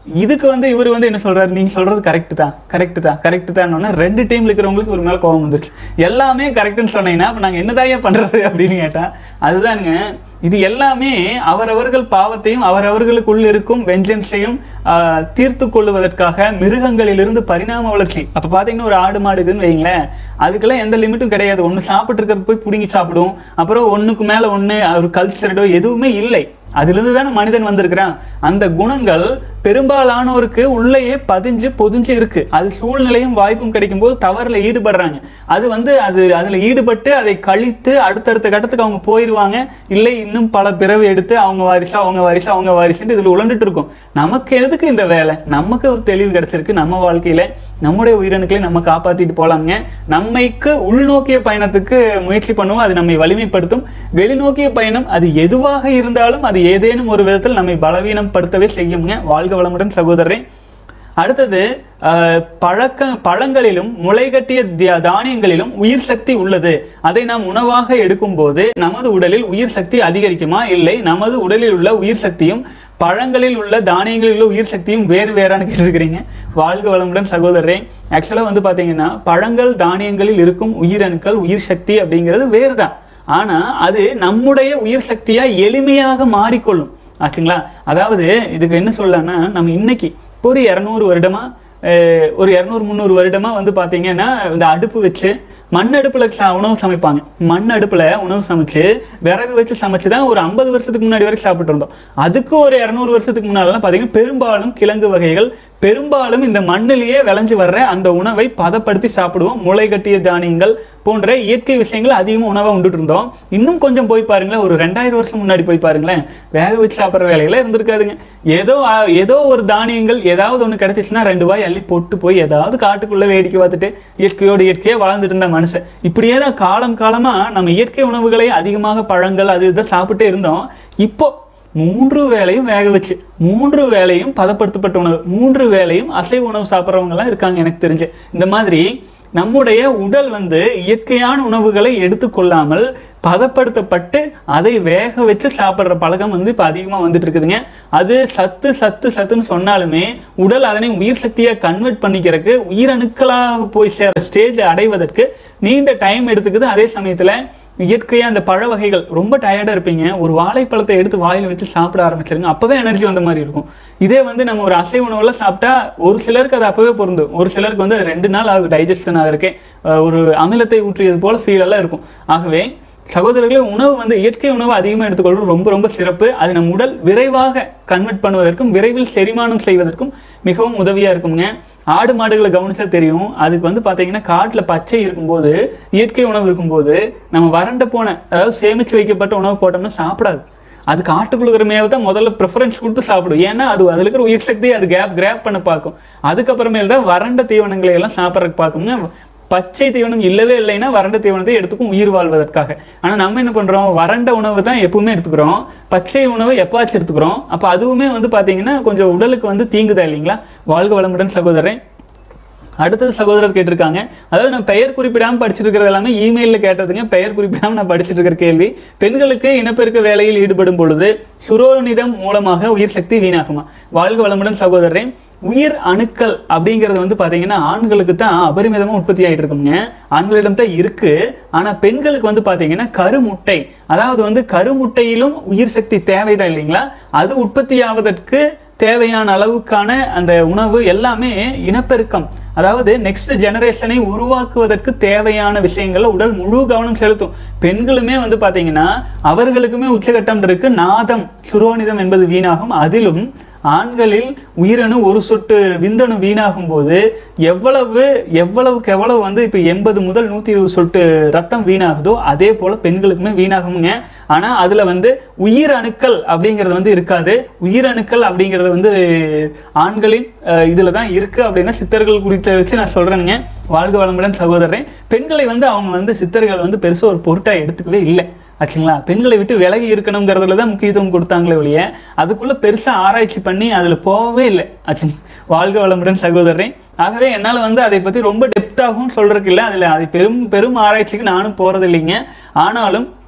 [SPEAKER 1] இதுக்கு வந்து இவர் வந்து என்ன சொல்றாரு நீங்க சொல்றது கரெக்ட் தான் கரெக்ட் தான் கரெக்ட் தான் ரெண்டு டீம்ல இருக்கிறவங்களுக்கு ஒரு மேல கோபம் வந்துருச்சு எல்லாமே கரெக்ட்னு சொன்னீங்கன்னா அப்ப நாங்க என்னதான் பண்றது அப்படின்னு கேட்டா அதுதானுங்க இது எல்லாமே அவரவர்கள் பாவத்தையும் அவரவர்களுக்குள் இருக்கும் வெஞ்சன்ஸையும் ஆஹ், தீர்த்து கொள்ளுவதற்காக மிருகங்களிலிருந்து பரிணாம வளர்ச்சி அப்ப பாத்தீங்கன்னா ஒரு ஆடு மாடு இருக்குன்னு வைங்களேன் அதுக்கெல்லாம் எந்த லிமிட்டும் கிடையாது ஒண்ணு சாப்பிட்டு இருக்கிறது போய் பிடுங்கி சாப்பிடும் அப்புறம் ஒண்ணுக்கு மேல ஒண்ணு ஒரு கல்ச்சரடோ எதுவுமே இல்லை அதிலிருந்து தானே மனிதன் வந்திருக்கிறான் அந்த குணங்கள் பெரும்பாலானோருக்கு உள்ளேயே பதிஞ்சு பொதிஞ்சு இருக்கு அது சூழ்நிலையும் வாய்ப்பும் கிடைக்கும் போது தவறுல ஈடுபடுறாங்க அது வந்து அது அதுல ஈடுபட்டு அதை கழித்து அடுத்தடுத்த கட்டத்துக்கு அவங்க போயிடுவாங்க இல்லை இன்னும் பல பிறவி எடுத்து அவங்க வாரிசு அவங்க வாரிசு அவங்க வாரிசுன்னு இதுல உழண்டுட்டு இருக்கும் நமக்கு எதுக்கு இந்த வேலை நமக்கு ஒரு தெளிவு கிடைச்சிருக்கு நம்ம வாழ்க்கையில நம்முடைய உயிரணுக்களை நம்ம காப்பாத்திட்டு போலாங்க நம்மைக்கு உள்நோக்கிய பயணத்துக்கு முயற்சி பண்ணுவோம் அது நம்மை வலிமைப்படுத்தும் வெளிநோக்கிய பயணம் அது எதுவாக இருந்தாலும் அது ஏதேனும் ஒரு விதத்தில் நம்மை பலவீனப்படுத்தவே செய்யுங்க வாழ்க வளமுடன் சகோதரரே அடுத்தது அஹ், பழக்க பழங்களிலும் முளைகட்டிய தியா- தானியங்களிலும் உயிர் சக்தி உள்ளது அதை நாம் உணவாக எடுக்கும்போது நமது உடலில் உயிர் சக்தி அதிகரிக்குமா இல்லை நமது உடலில் உள்ள உயிர் சக்தியும் பழங்களில் உள்ள தானியங்களில் உள்ள உயிர் சக்தியும் வேறு வேறான்னு கேட்டிருக்கிறீங்க வாழ்க வளமுடன் சகோதரரே ஆக்சுவலாக வந்து பார்த்தீங்கன்னா பழங்கள் தானியங்களில் இருக்கும் உயிரணுக்கள் உயிர் சக்தி அப்படிங்கிறது வேறு தான் ஆனா அது நம்முடைய உயிர் சக்தியா எளிமையாக மாறிக்கொள்ளும் ஆச்சுங்களா அதாவது இதுக்கு என்ன சொல்லலாம்னா நம்ம இன்னைக்கு இப்போ ஒரு இரநூறு வருடமா அஹ், ஒரு இரநூறு முந்நூறு வருடமா வந்து பாத்தீங்கன்னா இந்த அடுப்பு வச்சு மண் அடுப்புல ச- உணவு சமைப்பாங்க மண் அடுப்புல உணவு சமைச்சு விறகு வச்சு சமைச்சு தான் ஒரு ஐம்பது வருஷத்துக்கு முன்னாடி வரைக்கும் சாப்பிட்டு இருந்தோம் அதுக்கு ஒரு இரநூறு வருஷத்துக்கு முன்னாடிலாம் பாத்தீங்கன்னா பெரும்பாலும் கிழங்கு வகைகள் பெரும்பாலும் இந்த மண்ணிலேயே விளைஞ்சு வர்ற அந்த உணவை பதப்படுத்தி சாப்பிடுவோம் முளை கட்டிய தானியங்கள் போன்ற இயற்கை விஷயங்கள் அதிகமாக உணவாக உண்டுட்டு இருந்தோம் இன்னும் கொஞ்சம் போய் பாருங்களேன் ஒரு ரெண்டாயிரம் வருஷம் முன்னாடி போய் பாருங்களேன் வேக வச்சு சாப்பிட்ற வேலையெல்லாம் இருந்திருக்காதுங்க ஏதோ ஆ, ஏதோ ஒரு தானியங்கள் ஏதாவது ஒன்று கிடைச்சிச்சுன்னா ரெண்டு வாய் அள்ளி போட்டு போய் ஏதாவது காட்டுக்குள்ள வேடிக்கை பார்த்துட்டு இயற்கையோடு இயற்கையாக வாழ்ந்துட்டு இருந்த மனுஷன் இப்படியே தான் காலம் காலமாக நம்ம இயற்கை உணவுகளை அதிகமாக பழங்கள் அது இதை சாப்பிட்டே இருந்தோம் இப்போ மூன்று வேளையும் வேக வச்சு மூன்று வேளையும் பதப்படுத்தப்பட்ட உணவு மூன்று வேளையும் அசைவ உணவு சாப்பிட்றவங்க எல்லாம் இருக்காங்க எனக்கு தெரிஞ்சு இந்த மாதிரி நம்முடைய உடல் வந்து இயற்கையான உணவுகளை எடுத்துக்கொள்ளாமல் பதப்படுத்தப்பட்டு அதை வேக வச்சு சாப்பிட்ற பழக்கம் வந்து இப்போ அதிகமாக வந்துட்டு இருக்குதுங்க அது சத்து சத்து சத்துன்னு சொன்னாலுமே உடல் அதனை உயிர் சக்தியாக கன்வெர்ட் பண்ணிக்கிறதுக்கு உயிரணுக்களாக போய் சேர ஸ்டேஜ் அடைவதற்கு நீண்ட டைம் எடுத்துக்குது அதே சமயத்தில் இயற்கையாக அந்த பழ வகைகள் ரொம்ப டயர்டாக இருப்பீங்க ஒரு வாழைப்பழத்தை எடுத்து வாயில் வச்சு சாப்பிட ஆரம்பிச்சிருங்க அப்போவே எனர்ஜி வந்த மாதிரி இருக்கும் இதே வந்து நம்ம ஒரு அசைவ உணவுல சாப்பிட்டா ஒரு சிலருக்கு அது அப்போவே பொருந்தும் ஒரு சிலருக்கு வந்து அது ரெண்டு நாள் ஆகும் டைஜஷன் ஆகிறக்கே அஹ் ஒரு அமிலத்தை ஊற்றியது போல ஃபீல் எல்லாம் இருக்கும் ஆகவே சகோதரர்களே உணவு வந்து இயற்கை உணவு அதிகமாக எடுத்துக்கொள்வது ரொம்ப ரொம்ப சிறப்பு அது நம் உடல் விரைவாக கன்வெர்ட் பண்ணுவதற்கும் விரைவில் செரிமானம் செய்வதற்கும் மிகவும் உதவியாக இருக்குங்க ஆடு மாடுகளை கவனிச்சா தெரியும் அதுக்கு வந்து பார்த்தீங்கன்னா காட்டில் பச்சை இருக்கும்போது இயற்கை உணவு இருக்கும்போது நம்ம வறண்ட போன அதாவது சேமித்து வைக்கப்பட்ட உணவு போட்டோம்னா சாப்பிடாது அது காட்டுக்குள்ள இருக்கிற மேவை தான் முதல்ல ப்ரிஃபரன்ஸ் கொடுத்து சாப்பிடும் ஏன்னா அது அதில் இருக்கிற உயிர் சக்தியை அது கேப் கிராப் பண்ண பார்க்கும் அதுக்கப்புறமேல் தான் வறண்ட தீவனங்களை எல்லாம் சாப்பிட்றதுக்கு பார்க்குங்க பச்சை தீவனம் இல்லவே இல்லைன்னா வறண்ட தீவனத்தை எடுத்துக்கும் உயிர் வாழ்வதற்காக ஆனால் நம்ம என்ன பண்ணுறோம் வறண்ட உணவு தான் எப்பவுமே எடுத்துக்கிறோம் பச்சை உணவு எப்பவாச்சும் எடுத்துக்கிறோம் அப்போ அதுவுமே வந்து பார்த்தீங்கன்னா கொஞ்சம் உடலுக்கு வந்து தீங்குதா இல்லைங்களா வாழ்க வளமுடன் சகோதரன் அடுத்தது சகோதரர் கேட்டிருக்காங்க அதாவது நான் பெயர் குறிப்பிடாமல் படிச்சுட்டு இருக்கிறது எல்லாமே இமெயிலில் கேட்டதுங்க பெயர் குறிப்பிடாமல் நான் படிச்சுட்டு இருக்கிற கேள்வி பெண்களுக்கு இனப்பெருக்க வேலையில் ஈடுபடும் பொழுது சுரோனிதம் மூலமாக உயிர் சக்தி வீணாகுமா வாழ்க வளமுடன் சகோதரரே உயிர் அணுக்கள் அப்படிங்கிறது வந்து பார்த்தீங்கன்னா ஆண்களுக்கு தான் அபரிமிதமாக உற்பத்தி ஆகிட்டு இருக்குங்க ஆண்களிடம் தான் இருக்கு ஆனால் பெண்களுக்கு வந்து பார்த்தீங்கன்னா கருமுட்டை அதாவது வந்து கருமுட்டையிலும் உயிர் சக்தி தேவைதான் இல்லைங்களா அது உற்பத்தி ஆவதற்கு தேவையான அளவுக்கான அந்த உணவு எல்லாமே இனப்பெருக்கம் அதாவது நெக்ஸ்ட் ஜெனரேஷனை உருவாக்குவதற்கு தேவையான விஷயங்கள்ல உடல் முழு கவனம் செலுத்தும் பெண்களுமே வந்து பாத்தீங்கன்னா அவர்களுக்குமே உச்சகட்டம் இருக்கு நாதம் சுரோனிதம் என்பது வீணாகும் அதிலும் ஆண்களில் உயிரணு ஒரு சொட்டு விந்தணு வீணாகும் போது எவ்வளவு எவ்வளவுக்கு எவ்வளவு வந்து இப்போ எண்பது முதல் நூற்றி இருபது சொட்டு ரத்தம் வீணாகுதோ அதே போல் பெண்களுக்குமே வீணாகுங்க ஆனால் அதில் வந்து உயிர் அணுக்கள் அப்படிங்கிறது வந்து இருக்காது உயிர் அணுக்கள் அப்படிங்கிறது வந்து ஆண்களின் இதில் தான் இருக்குது அப்படின்னா சித்தர்கள் குறித்த வச்சு நான் சொல்கிறேனுங்க வாழ்க வளமுடன் சகோதரன் பெண்களை வந்து அவங்க வந்து சித்தர்கள் வந்து பெருசாக ஒரு பொருட்டாக எடுத்துக்கவே இல்லை ஆச்சுங்களா பெண்களை விட்டு விலகி இருக்கணுங்கிறதுல தான் முக்கியத்துவம் கொடுத்தாங்களே ஒழிய அதுக்குள்ள பெருசா ஆராய்ச்சி பண்ணி அதுல போகவே இல்லை ஆச்சுங்களா வாழ்க வளமுடன் சகோதரன் ஆகவே என்னால் வந்து அதை பற்றி ரொம்ப டெப்த்தாகவும் சொல்றதுக்கு இல்லை அதில் அது பெரும் பெரும் ஆராய்ச்சிக்கு நானும் போறது இல்லைங்க ஆனாலும்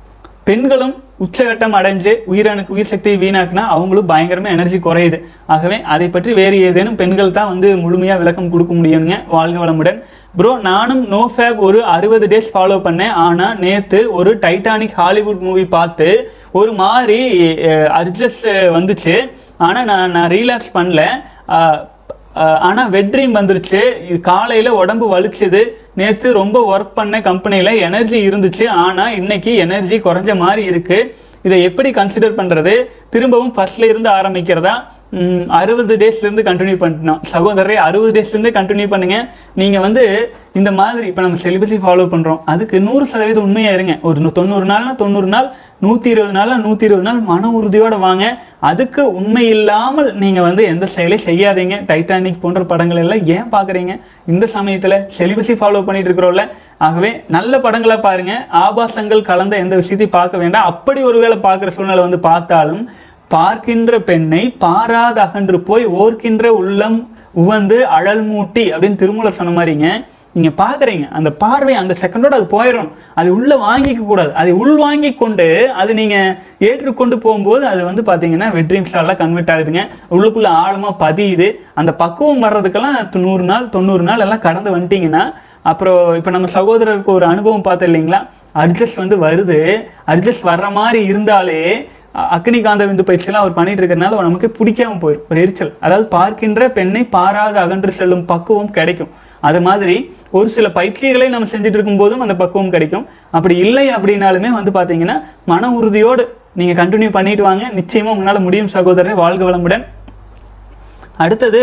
[SPEAKER 1] பெண்களும் உச்சகட்டம் அடைஞ்சு உயிரணுக்கு உயிர் சக்தியை வீணாக்குனா அவங்களும் பயங்கரமா எனர்ஜி குறையுது ஆகவே அதை பற்றி வேறு ஏதேனும் பெண்கள் தான் வந்து முழுமையா விளக்கம் கொடுக்க முடியுங்க வாழ்க வளமுடன் ப்ரோ நானும் நோ ஃபேப் ஒரு அறுபது டேஸ் ஃபாலோ பண்ணேன் ஆனா நேத்து ஒரு டைட்டானிக் ஹாலிவுட் மூவி பார்த்து ஒரு மாதிரி அர்ஜஸ் வந்துச்சு ஆனா நான் நான் ரீலாக்ஸ் பண்ணல அஹ், அஹ், ஆனா வெட்ரீம் வந்துருச்சு இது காலையில உடம்பு வலிச்சுது நேத்து ரொம்ப ஒர்க் பண்ண கம்பெனில எனர்ஜி இருந்துச்சு ஆனா இன்னைக்கு எனர்ஜி குறைஞ்ச மாதிரி இருக்கு இதை எப்படி கன்சிடர் பண்றது திரும்பவும் ஃபர்ஸ்ட்ல இருந்து ஆரம்பிக்கிறதா அறுபது டேஸ்லேருந்து கண்டினியூ பண்ணணும் சகோதரரை அறுபது டேஸ்லேருந்து கண்டினியூ பண்ணுங்க நீங்கள் வந்து இந்த மாதிரி இப்போ நம்ம செலிபஸை ஃபாலோ பண்ணுறோம் அதுக்கு நூறு சதவீதம் உண்மையாக இருங்க ஒரு நூ- தொண்ணூறு நாள்னா தொண்ணூறு நாள் நூற்றி இருபது நாள்னா நூற்றி இருபது நாள் மன உறுதியோட வாங்க அதுக்கு உண்மை இல்லாமல் நீங்கள் வந்து எந்த செயலையும் செய்யாதீங்க டைட்டானிக் போன்ற படங்கள் எல்லாம் ஏன் பார்க்குறீங்க இந்த சமயத்தில் செலிபஸை ஃபாலோ பண்ணிட்டு இருக்கிறோம்ல ஆகவே நல்ல படங்களை பாருங்க ஆபாசங்கள் கலந்த எந்த விஷயத்தையும் பார்க்க வேண்டாம் அப்படி ஒருவேளை பார்க்குற சூழ்நிலை வந்து பார்த்தாலும் பார்க்கின்ற பெண்ணை பாராத அகன்று போய் ஓர்க்கின்ற உள்ளம் உவந்து அழல் மூட்டி அப்படின்னு திருமூலர் சொன்ன மாதிரிங்க நீங்க பாக்குறீங்க அந்த பார்வை அந்த செகண்டோட அது போயிடும் அது உள்ள வாங்கிக்க கூடாது அதை உள் வாங்கி கொண்டு அது நீங்க ஏற்றுக்கொண்டு போகும்போது அது வந்து பாத்தீங்கன்னா வெட்ரீம்ஸால கன்வெர்ட் ஆகுதுங்க உள்ளுக்குள்ள ஆழமா பதியுது அந்த பக்குவம் வர்றதுக்கெல்லாம் நூறு நாள் தொண்ணூறு நாள் எல்லாம் கடந்து வந்துட்டீங்கன்னா அப்புறம் இப்போ நம்ம சகோதரருக்கு ஒரு அனுபவம் பார்த்தோம் இல்லைங்களா அட்ஜஸ்ட் வந்து வருது அட்ஜஸ்ட் வர்ற மாதிரி இருந்தாலே அ- அக்னிகாந்த விந்து பயிற்சியெல்லாம் அவர் பண்ணிட்டு இருக்கிறனால நமக்கு பிடிக்காம போயிடும் ஒரு எரிச்சல் அதாவது பார்க்கின்ற பெண்ணை பாராது அகன்று செல்லும் பக்குவம் கிடைக்கும் அது மாதிரி ஒரு சில பயிற்சிகளை நம்ம செஞ்சுட்டு இருக்கும்போதும் அந்த பக்குவம் கிடைக்கும் அப்படி இல்லை அப்படின்னாலுமே வந்து பார்த்தீங்கன்னா மன உறுதியோடு நீங்கள் கண்டினியூ பண்ணிட்டு வாங்க நிச்சயமா உங்களால் முடியும் சகோதரரை வாழ்க வளமுடன் அடுத்தது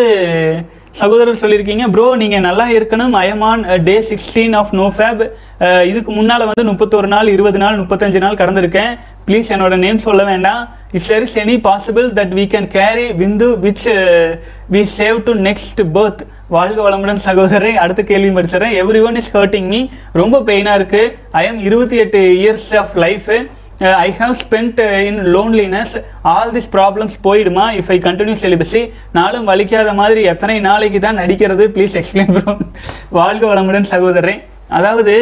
[SPEAKER 1] சகோதரர் சொல்லியிருக்கீங்க ப்ரோ நீங்கள் நல்லா இருக்கணும் I'm on day sixteen of NoFap இதுக்கு முன்னால் வந்து முப்பத்தொரு நாள் இருபது நாள் முப்பத்தஞ்சு நாள் கடந்திருக்கேன் ப்ளீஸ் என்னோட நேம் சொல்ல வேண்டாம் is there is any possible that we can carry விந்து which we save to next birth வாழ்க வளமுடன் சகோதரரை அடுத்த கேள்வி படிச்சிடறேன் everyone is hurting me ரொம்ப பெயினாக இருக்குது ஐ எம் இருபத்தி எட்டு years of life I have spend in loneliness all this problems போயிடுமா இஃப் ஐ கண்டினியூ செலிபஸி நாளும் வலிக்காத மாதிரி எத்தனை நாளைக்கு தான் நடிக்கிறது ப்ளீஸ் எக்ஸ்பிளைன் ப்ரோ வாழ்க வளமுடன் சகோதரன் அதாவது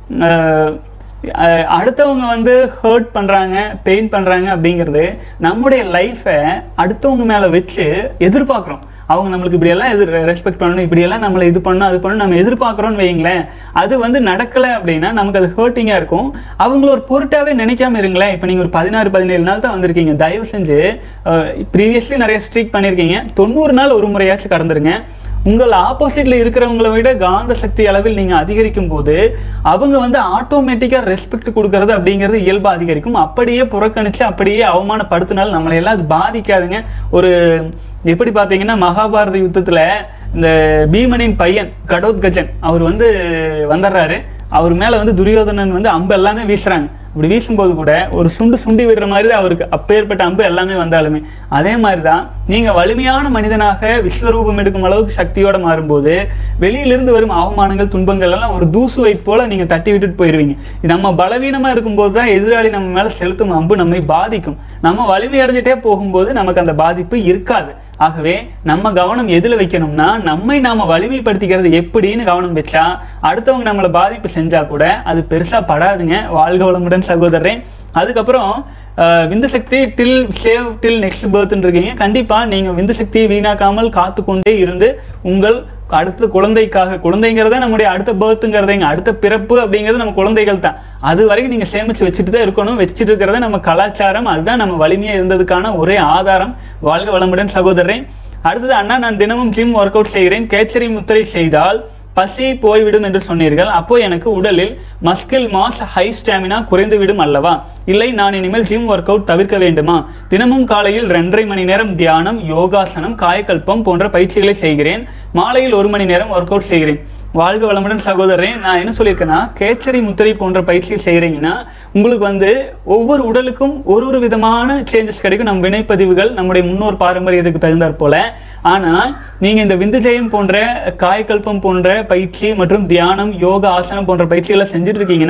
[SPEAKER 1] அஹ், அஹ், அடுத்தவங்க வந்து ஹர்ட் பண்ணுறாங்க பெயின் பண்ணுறாங்க அப்படிங்கிறது நம்முடைய லைஃப்பை அடுத்தவங்க மேலே வச்சு எதிர்பார்க்குறோம் அவங்க நம்மளுக்கு இப்படியெல்லாம் எதிர் ரெஸ்பெக்ட் பண்ணணும் இப்படியெல்லாம் நம்மளை இது பண்ணணும் அது பண்ணணும் நம்ம எதிர்பார்க்குறோம்னு வைங்களேன் அது வந்து நடக்கலை அப்படின்னா நமக்கு அது ஹர்ட்டிங்காக இருக்கும் அவங்கள ஒரு பொருட்டாவே நினைக்காம இருங்களேன் இப்போ நீங்கள் ஒரு பதினாறு பதினேழு நாள் தான் வந்திருக்கீங்க தயவு செஞ்சு ப்ரீவியஸ்லி நிறைய ஸ்ட்ரீக் பண்ணியிருக்கீங்க தொண்ணூறு நாள் ஒரு முறையாச்சும் கடந்துருங்க உங்கள் ஆப்போசிட்ல இருக்கிறவங்களை விட காந்த சக்தி அளவில் நீங்க அதிகரிக்கும் போது அவங்க வந்து ஆட்டோமேட்டிக்கா ரெஸ்பெக்ட் கொடுக்கறது அப்படிங்கிறது இயல்பா அதிகரிக்கும் அப்படியே புறக்கணிச்சு அப்படியே அவமானப்படுத்தினாலும் நம்மளை எல்லாம் அது பாதிக்காதுங்க ஒரு எப்படி பார்த்தீங்கன்னா மகாபாரத யுத்தத்துல இந்த பீமனின் பையன் கடோத்கஜன் அவர் வந்து வந்துடுறாரு அவர் மேல வந்து துரியோதனன் வந்து அம்பு எல்லாமே வீசுறாங்க அப்படி வீசும்போது கூட ஒரு சுண்டு சுண்டி விடுற மாதிரி தான் அவருக்கு அப்பேற்பட்ட அம்பு எல்லாமே வந்தாலுமே அதே மாதிரி தான் நீங்க வலிமையான மனிதனாக விஸ்வரூபம் எடுக்கும் அளவுக்கு சக்தியோட மாறும்போது வெளியிலிருந்து வரும் அவமானங்கள் துன்பங்கள் எல்லாம் ஒரு தூசுவை போல நீங்க தட்டி விட்டுட்டு போயிருவீங்க இது நம்ம பலவீனமா இருக்கும்போது தான் எதிராளி நம்ம மேல செலுத்தும் அம்பு நம்மை பாதிக்கும் நம்ம வலிமை அடைஞ்சிட்டே போகும்போது நமக்கு அந்த பாதிப்பு இருக்காது ஆகவே நம்ம கவனம் எதுல வைக்கணும்னா நம்மை நாம வலிமைப்படுத்திக்கிறது எப்படின்னு கவனம் வச்சா அடுத்தவங்க நம்மளை பாதிப்பு செஞ்சா கூட அது பெருசா படாதுங்க வாழ்க வளமுடன் சகோதரன் அதுக்கப்புறம் அஹ், விந்து சக்தி டில் சேவ் டில் நெக்ஸ்ட் பர்த்னு இருக்கீங்க கண்டிப்பா நீங்க விந்து சக்தியை வீணாக்காமல் காத்து கொண்டே இருந்து உங்கள் அடுத்த குழந்தைக்காக குழந்தைங்கிறத நம்முடைய அடுத்த பர்த்துங்கிறதைங்க அடுத்த பிறப்பு அப்படிங்கிறது நம்ம குழந்தைகள் தான் அது வரைக்கும் நீங்க சேமிச்சு வச்சுட்டு தான் இருக்கணும் வச்சுட்டு இருக்கிறத நம்ம கலாச்சாரம் அதுதான் நம்ம வலிமையா இருந்ததுக்கான ஒரே ஆதாரம் வாழ்க வளமுடன் சகோதரன் அடுத்தது அண்ணா நான் தினமும் ஜிம் ஒர்க் அவுட் செய்கிறேன் கேச்சரி முத்திரை செய்தால் பசி போய்விடும் என்று சொன்னீர்கள் அப்போ எனக்கு உடலில் மஸ்கில் மாஸ் ஹை ஸ்டாமினா குறைந்துவிடும் அல்லவா இல்லை நான் இனிமேல் ஜிம் ஒர்க் அவுட் தவிர்க்க வேண்டுமா தினமும் காலையில் ரெண்டரை மணி நேரம் தியானம் யோகாசனம் காயக்கல்பம் போன்ற பயிற்சிகளை செய்கிறேன் மாலையில் ஒரு மணி நேரம் ஒர்க் அவுட் செய்கிறேன் வாழ்க வளமுடன் சகோதரன் நான் என்ன சொல்லியிருக்கேன்னா கேச்சரி முத்திரை போன்ற பயிற்சியை செய்கிறீங்கன்னா உங்களுக்கு வந்து ஒவ்வொரு உடலுக்கும் ஒரு ஒரு விதமான சேஞ்சஸ் கிடைக்கும் நம் வினைப்பதிவுகள் நம்முடைய முன்னோர் பாரம்பரியத்துக்கு தகுந்தாற் போல ஆனால் நீங்கள் இந்த விந்துஜயம் போன்ற காயக்கல்பம் போன்ற பயிற்சி மற்றும் தியானம் யோகா ஆசனம் போன்ற பயிற்சிகளை செஞ்சுட்டு இருக்கீங்கன்னா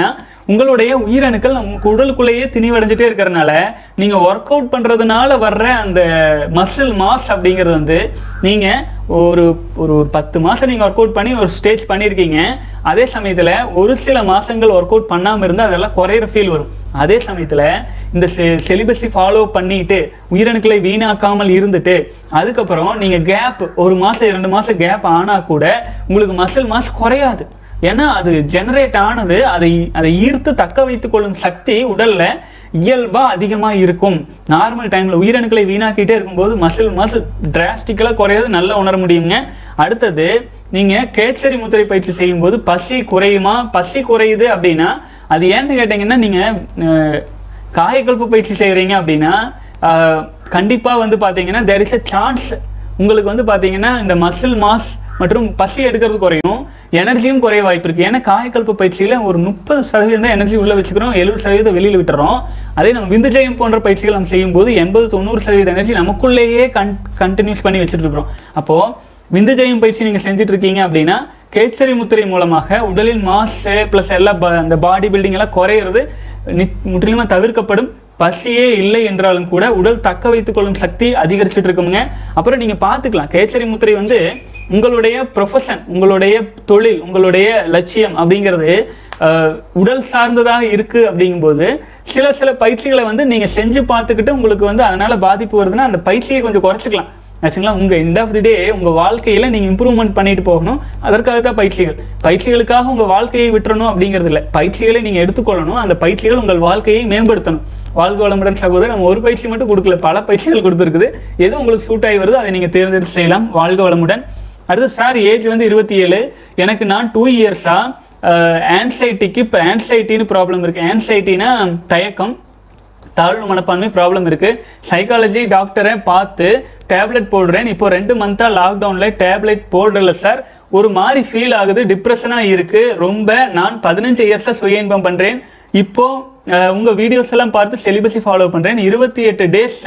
[SPEAKER 1] உங்களுடைய உயிரணுக்கள் உங்க உடலுக்குள்ளேயே திணிவடைஞ்சிட்டே இருக்கிறனால நீங்க ஒர்க் அவுட் பண்றதுனால வர்ற அந்த மசில் மாஸ் அப்படிங்கிறது வந்து நீங்க ஒரு ஒரு ஒரு பத்து மாசம் நீங்க ஒர்க் அவுட் பண்ணி ஒரு ஸ்டேஜ் பண்ணியிருக்கீங்க அதே சமயத்துல ஒரு சில மாசங்கள் ஒர்க் அவுட் பண்ணாம இருந்தா அதெல்லாம் குறையிற ஃபீல் வரும் அதே சமயத்துல இந்த செலிபஸை ஃபாலோ பண்ணிட்டு உயிரணுக்களை வீணாக்காமல் இருந்துட்டு அதுக்கப்புறம் நீங்க கேப் ஒரு மாசம் இரண்டு மாசம் கேப் ஆனா கூட உங்களுக்கு மசில் மாஸ் குறையாது ஏன்னா அது ஜெனரேட் ஆனது அதை அதை ஈர்த்து தக்க வைத்துக் கொள்ளும் சக்தி உடல்ல இயல்பா அதிகமா இருக்கும் நார்மல் டைம்ல உயிரணுக்களை வீணாக்கிட்டே இருக்கும்போது மசில் மாஸ் டிராஸ்டிக்கலா குறையாது நல்லா உணர முடியுங்க அடுத்தது நீங்க கேச்சரி முத்திரை பயிற்சி செய்யும்போது பசி குறையுமா பசி குறையுது அப்படின்னா அது ஏன்னு கேட்டீங்கன்னா நீங்க அஹ், காயக்கல்ப பயிற்சி செய்றீங்க அப்படின்னா அஹ், கண்டிப்பா வந்து பாத்தீங்கன்னா there is a சான்ஸ் உங்களுக்கு வந்து பாத்தீங்கன்னா இந்த மசில் மாஸ் மற்றும் பசி எடுக்கிறது குறையும் எனர்ஜியும் குறைய வாய்ப்பு இருக்கு ஏன்னா காயக்கல்ப பயிற்சியில ஒரு முப்பது சதவீதம் தான் எனர்ஜி உள்ள வச்சுக்கிறோம் எழுபது சதவீதம் வெளியில விட்டுறோம் அதே நம்ம விந்துஜயம் போன்ற பயிற்சிகள் நம்ம செய்யும்போது எண்பது தொண்ணூறு சதவீத எனர்ஜி நமக்குள்ளேயே கன் கண்டினியூஸ் பண்ணி வச்சுட்டு இருக்கிறோம் அப்போ விந்துஜயம் பயிற்சி நீங்க செஞ்சுட்டு இருக்கீங்க அப்படின்னா கேச்சரி முத்திரை மூலமாக உடலின் மாஸ் பிளஸ் எல்லா ப- அந்த பாடி பில்டிங் எல்லாம் குறையிறது நி- முற்றிலுமா தவிர்க்கப்படும் பசியே இல்லை என்றாலும் கூட உடல் தக்க வைத்துக் கொள்ளும் சக்தி அதிகரிச்சுட்டு இருக்குங்க அப்புறம் நீங்க பார்த்துக்கலாம் கேச்சரி முத்திரை வந்து உங்களுடைய ப்ரொஃபஷன் உங்களுடைய தொழில் உங்களுடைய லட்சியம் அப்படிங்கிறது அஹ், உடல் சார்ந்ததாக இருக்கு அப்படிங்கும்போது சில சில பயிற்சிகளை வந்து நீங்க செஞ்சு பார்த்துக்கிட்டு உங்களுக்கு வந்து அதனால பாதிப்பு வருதுன்னா அந்த பயிற்சியை கொஞ்சம் குறைச்சிக்கலாம் ஆச்சுங்களா உங்க எண்ட் ஆஃப் தி டே உங்க வாழ்க்கையில நீங்க இம்ப்ரூவ்மெண்ட் பண்ணிட்டு போகணும் அதற்காக தான் பயிற்சிகள் பயிற்சிகளுக்காக உங்க வாழ்க்கையை விட்டுறணும் அப்படிங்கிறது இல்லை பயிற்சிகளை நீங்க எடுத்துக்கொள்ளணும் அந்த பயிற்சிகள் உங்கள் வாழ்க்கையை மேம்படுத்தணும் வாழ்க வளமுடன் சகோதரர் நம்ம ஒரு பயிற்சி மட்டும் கொடுக்கல பல பயிற்சிகள் கொடுத்துருக்குது எது உங்களுக்கு சூட் ஆகி வருதோ அதை நீங்க தேர்ந்தெடுத்து செய்யலாம் வாழ்க வளமுடன் அடுத்து சார் ஏஜ் வந்து இருபத்தி ஏழு எனக்கு நான் டூ இயர்ஸா ஆன்சைட்டிக்கு இப்போ ஆன்சைட்டின்னு ப்ராப்ளம் இருக்கு ஆன்சைட்டினா தயக்கம் தாழ்வு மனப்பான்மை ப்ராப்ளம் இருக்கு சைக்காலஜி டாக்டரை பார்த்து டேப்லெட் போடுறேன் இப்போ ரெண்டு மந்த்தா லாக்டவுன்ல டேப்லெட் போடுறல சார் ஒரு மாதிரி ஃபீல் ஆகுது டிப்ரெஷனா இருக்கு ரொம்ப நான் பதினஞ்சு இயர்ஸா சுய இன்பம் பண்றேன் இப்போ அஹ், உங்க வீடியோஸ் எல்லாம் பார்த்து செலிபஸை ஃபாலோ பண்றேன் இருபத்தி எட்டு டேஸ்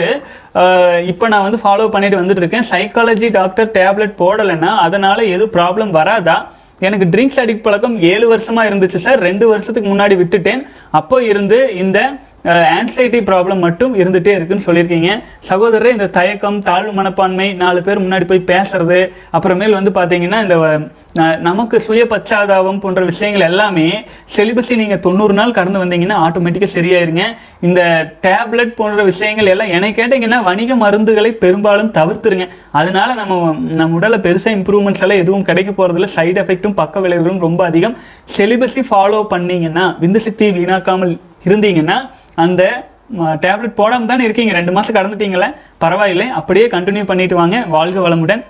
[SPEAKER 1] இப்போ நான் வந்து ஃபாலோ பண்ணிட்டு வந்துட்டு இருக்கேன் சைக்காலஜி டாக்டர் டேப்லெட் போடலைன்னா அதனால எதுவும் ப்ராப்ளம் வராதா எனக்கு ட்ரிங்க்ஸ் அடிக்ட் பழக்கம் ஏழு வருஷமா இருந்துச்சு சார் ரெண்டு வருஷத்துக்கு முன்னாடி விட்டுட்டேன் அப்போ இருந்து இந்த ஆன்சைட்டி ப்ராப்ளம் மட்டும் இருந்துட்டே இருக்குன்னு சொல்லியிருக்கீங்க சகோதரர் இந்த தயக்கம் தாழ்வு மனப்பான்மை நாலு பேர் முன்னாடி போய் பேசுறது அப்புறமேல் வந்து பார்த்தீங்கன்னா இந்த அஹ், நமக்கு சுய பச்சாதாபம் போன்ற விஷயங்கள் எல்லாமே செலிபஸை நீங்க தொண்ணூறு நாள் கடந்து வந்தீங்கன்னா ஆட்டோமேட்டிக்காக சரியாயிருங்க இந்த டேப்லெட் போன்ற விஷயங்கள் எல்லாம் எனக்கு கேட்டீங்கன்னா வணிக மருந்துகளை பெரும்பாலும் தவிர்த்துருங்க அதனால நம்ம நம்ம உடலை பெருசாக இம்ப்ரூவ்மெண்ட்ஸ் எல்லாம் எதுவும் கிடைக்க போறதில்ல சைடு எஃபெக்ட்டும் பக்க விளைவுகளும் ரொம்ப அதிகம் செலிபஸை ஃபாலோ பண்ணீங்கன்னா விந்து சக்தியை வீணாக்காமல் இருந்தீங்கன்னா அந்த டேப்லெட் போடாம தானே இருக்கீங்க ரெண்டு மாசம் கடந்துட்டீங்களே பரவாயில்லை அப்படியே கண்டினியூ பண்ணிட்டு வாங்க வாழ்க வளமுடன்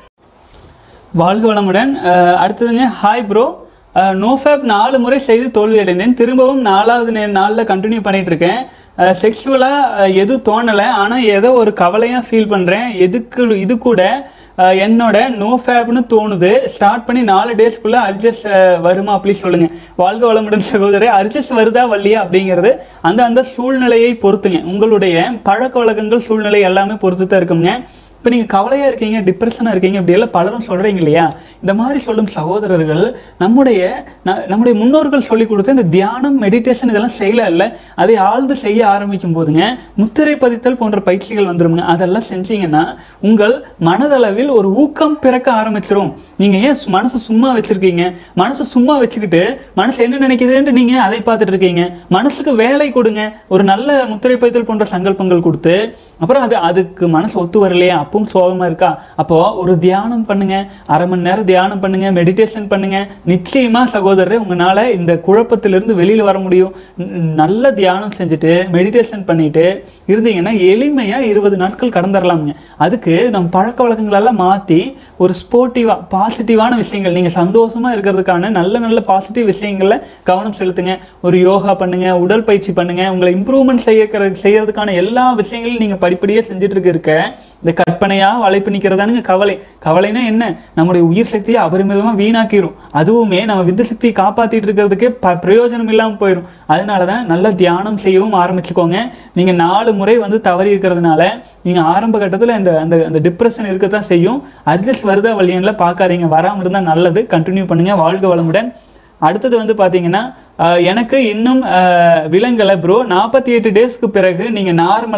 [SPEAKER 1] வாழ்க வளமுடன் அஹ், அடுத்ததுங்க ஹாய் ப்ரோ நோஃபேப் நாலு முறை செய்து தோல்வி அடைந்தேன் திரும்பவும் நாலாவது நே நாளில் கண்டினியூ பண்ணிட்டு இருக்கேன் செக்ஷுவலாக எதுவும் தோணலை ஆனால் ஏதோ ஒரு கவலையாக ஃபீல் பண்ணுறேன் எதுக்கு இது கூட அஹ், என்னோட நோ ஃபேப்னு தோணுது ஸ்டார்ட் பண்ணி நாலு டேஸ்க்குள்ளே அர்ஜஸ் வருமா ப்ளீஸ் சொல்லுங்க வாழ்க வளமுடன் சகோதரர் அர்ஜஸ் வருதா வரலையா அப்படிங்கிறது அந்த அந்த சூழ்நிலையை பொறுத்துங்க உங்களுடைய பழக்க வழக்கங்கள் சூழ்நிலை எல்லாமே பொறுத்து தான் இருக்குங்க இப்போ நீங்கள் கவலையாக இருக்கீங்க டிப்ரெஷனாக இருக்கீங்க இப்படி எல்லாம் பலரும் சொல்கிறீங்க இல்லையா இந்த மாதிரி சொல்லும் சகோதரர்கள் நம்முடைய ந- நம்முடைய முன்னோர்கள் சொல்லி கொடுத்த இந்த தியானம் மெடிடேஷன் இதெல்லாம் செய்யல இல்லை அதை ஆழ்ந்து செய்ய ஆரம்பிக்கும் போதுங்க முத்திரை பதித்தல் போன்ற பயிற்சிகள் வந்துருங்க அதெல்லாம் செஞ்சீங்கன்னா உங்கள் மனதளவில் ஒரு ஊக்கம் பிறக்க ஆரம்பிச்சிரும் நீங்கள் ஏன் சு- மனசு சும்மா வச்சிருக்கீங்க மனசு சும்மா வச்சுக்கிட்டு மனசு என்ன நினைக்குதுன்ட்டு நீங்கள் அதை பார்த்துட்டு இருக்கீங்க மனசுக்கு வேலை கொடுங்க ஒரு நல்ல முத்திரை பதித்தல் போன்ற சங்கல்பங்கள் கொடுத்து அப்புறம் அது அதுக்கு மனசு ஒத்து வரலையா அப்பவும் சோகமா இருக்கா அப்போ ஒரு தியானம் பண்ணுங்க அரை மணி நேரம் தியானம் பண்ணுங்க மெடிடேஷன் பண்ணுங்க நிச்சயமா சகோதரரே உங்களால இந்த குழப்பத்திலிருந்து வெளியில வர முடியும் ந- நல்ல தியானம் செஞ்சுட்டு மெடிடேஷன் பண்ணிட்டு இருந்தீங்கன்னா எளிமையா இருபது நாட்கள் கடந்துடலாமுங்க அதுக்கு நம்ம பழக்க வழக்கங்களெல்லாம் மாத்தி ஒரு ஸ்போர்ட்டிவா பாசிட்டிவான விஷயங்கள் நீங்க சந்தோஷமா இருக்கிறதுக்கான நல்ல நல்ல பாசிட்டிவ் விஷயங்கள்ல கவனம் செலுத்துங்க ஒரு யோகா பண்ணுங்க உடல் பயிற்சி பண்ணுங்க உங்களை இம்ப்ரூவ்மெண்ட் செய்ய செய்யறதுக்கான எல்லா விஷயங்களையும் நீங்க படிப்படியே செஞ்சுட்டு இருக்க இருக்க இந்த கற்பனையா வளைப்பு நிக்கிறதானுங்க கவலை கவலைனா என்ன நம்முடைய உயிர் சக்தியை அபரிமிதமா வீணாக்கிரும் அதுவுமே நம்ம விந்து சக்தியை காப்பாத்திட்டு இருக்கிறதுக்கே ப பிரயோஜனம் இல்லாம போயிடும் அதனால தான் நல்ல தியானம் செய்யவும் ஆரம்பிச்சுக்கோங்க நீங்க நாலு முறை வந்து தவறி இருக்கிறதுனால நீங்க ஆரம்ப கட்டத்துல இந்த அந்த அந்த டிப்ரெஷன் இருக்கத்தான் செய்யும் அட்ஜஸ்ட் வருதா வழியன்ல பார்க்காதீங்க வராம இருந்தா நல்லது கண்டினியூ பண்ணுங்க வாழ்க வளமுடன் அடுத்தது வந்து பார்த்தீங்கன்னா அஹ், எனக்கு இன்னும் அஹ், விலங்கலை ப்ரோ நாற்பத்தி எட்டு டேஸ்க்கு பிறகு நீங்கள்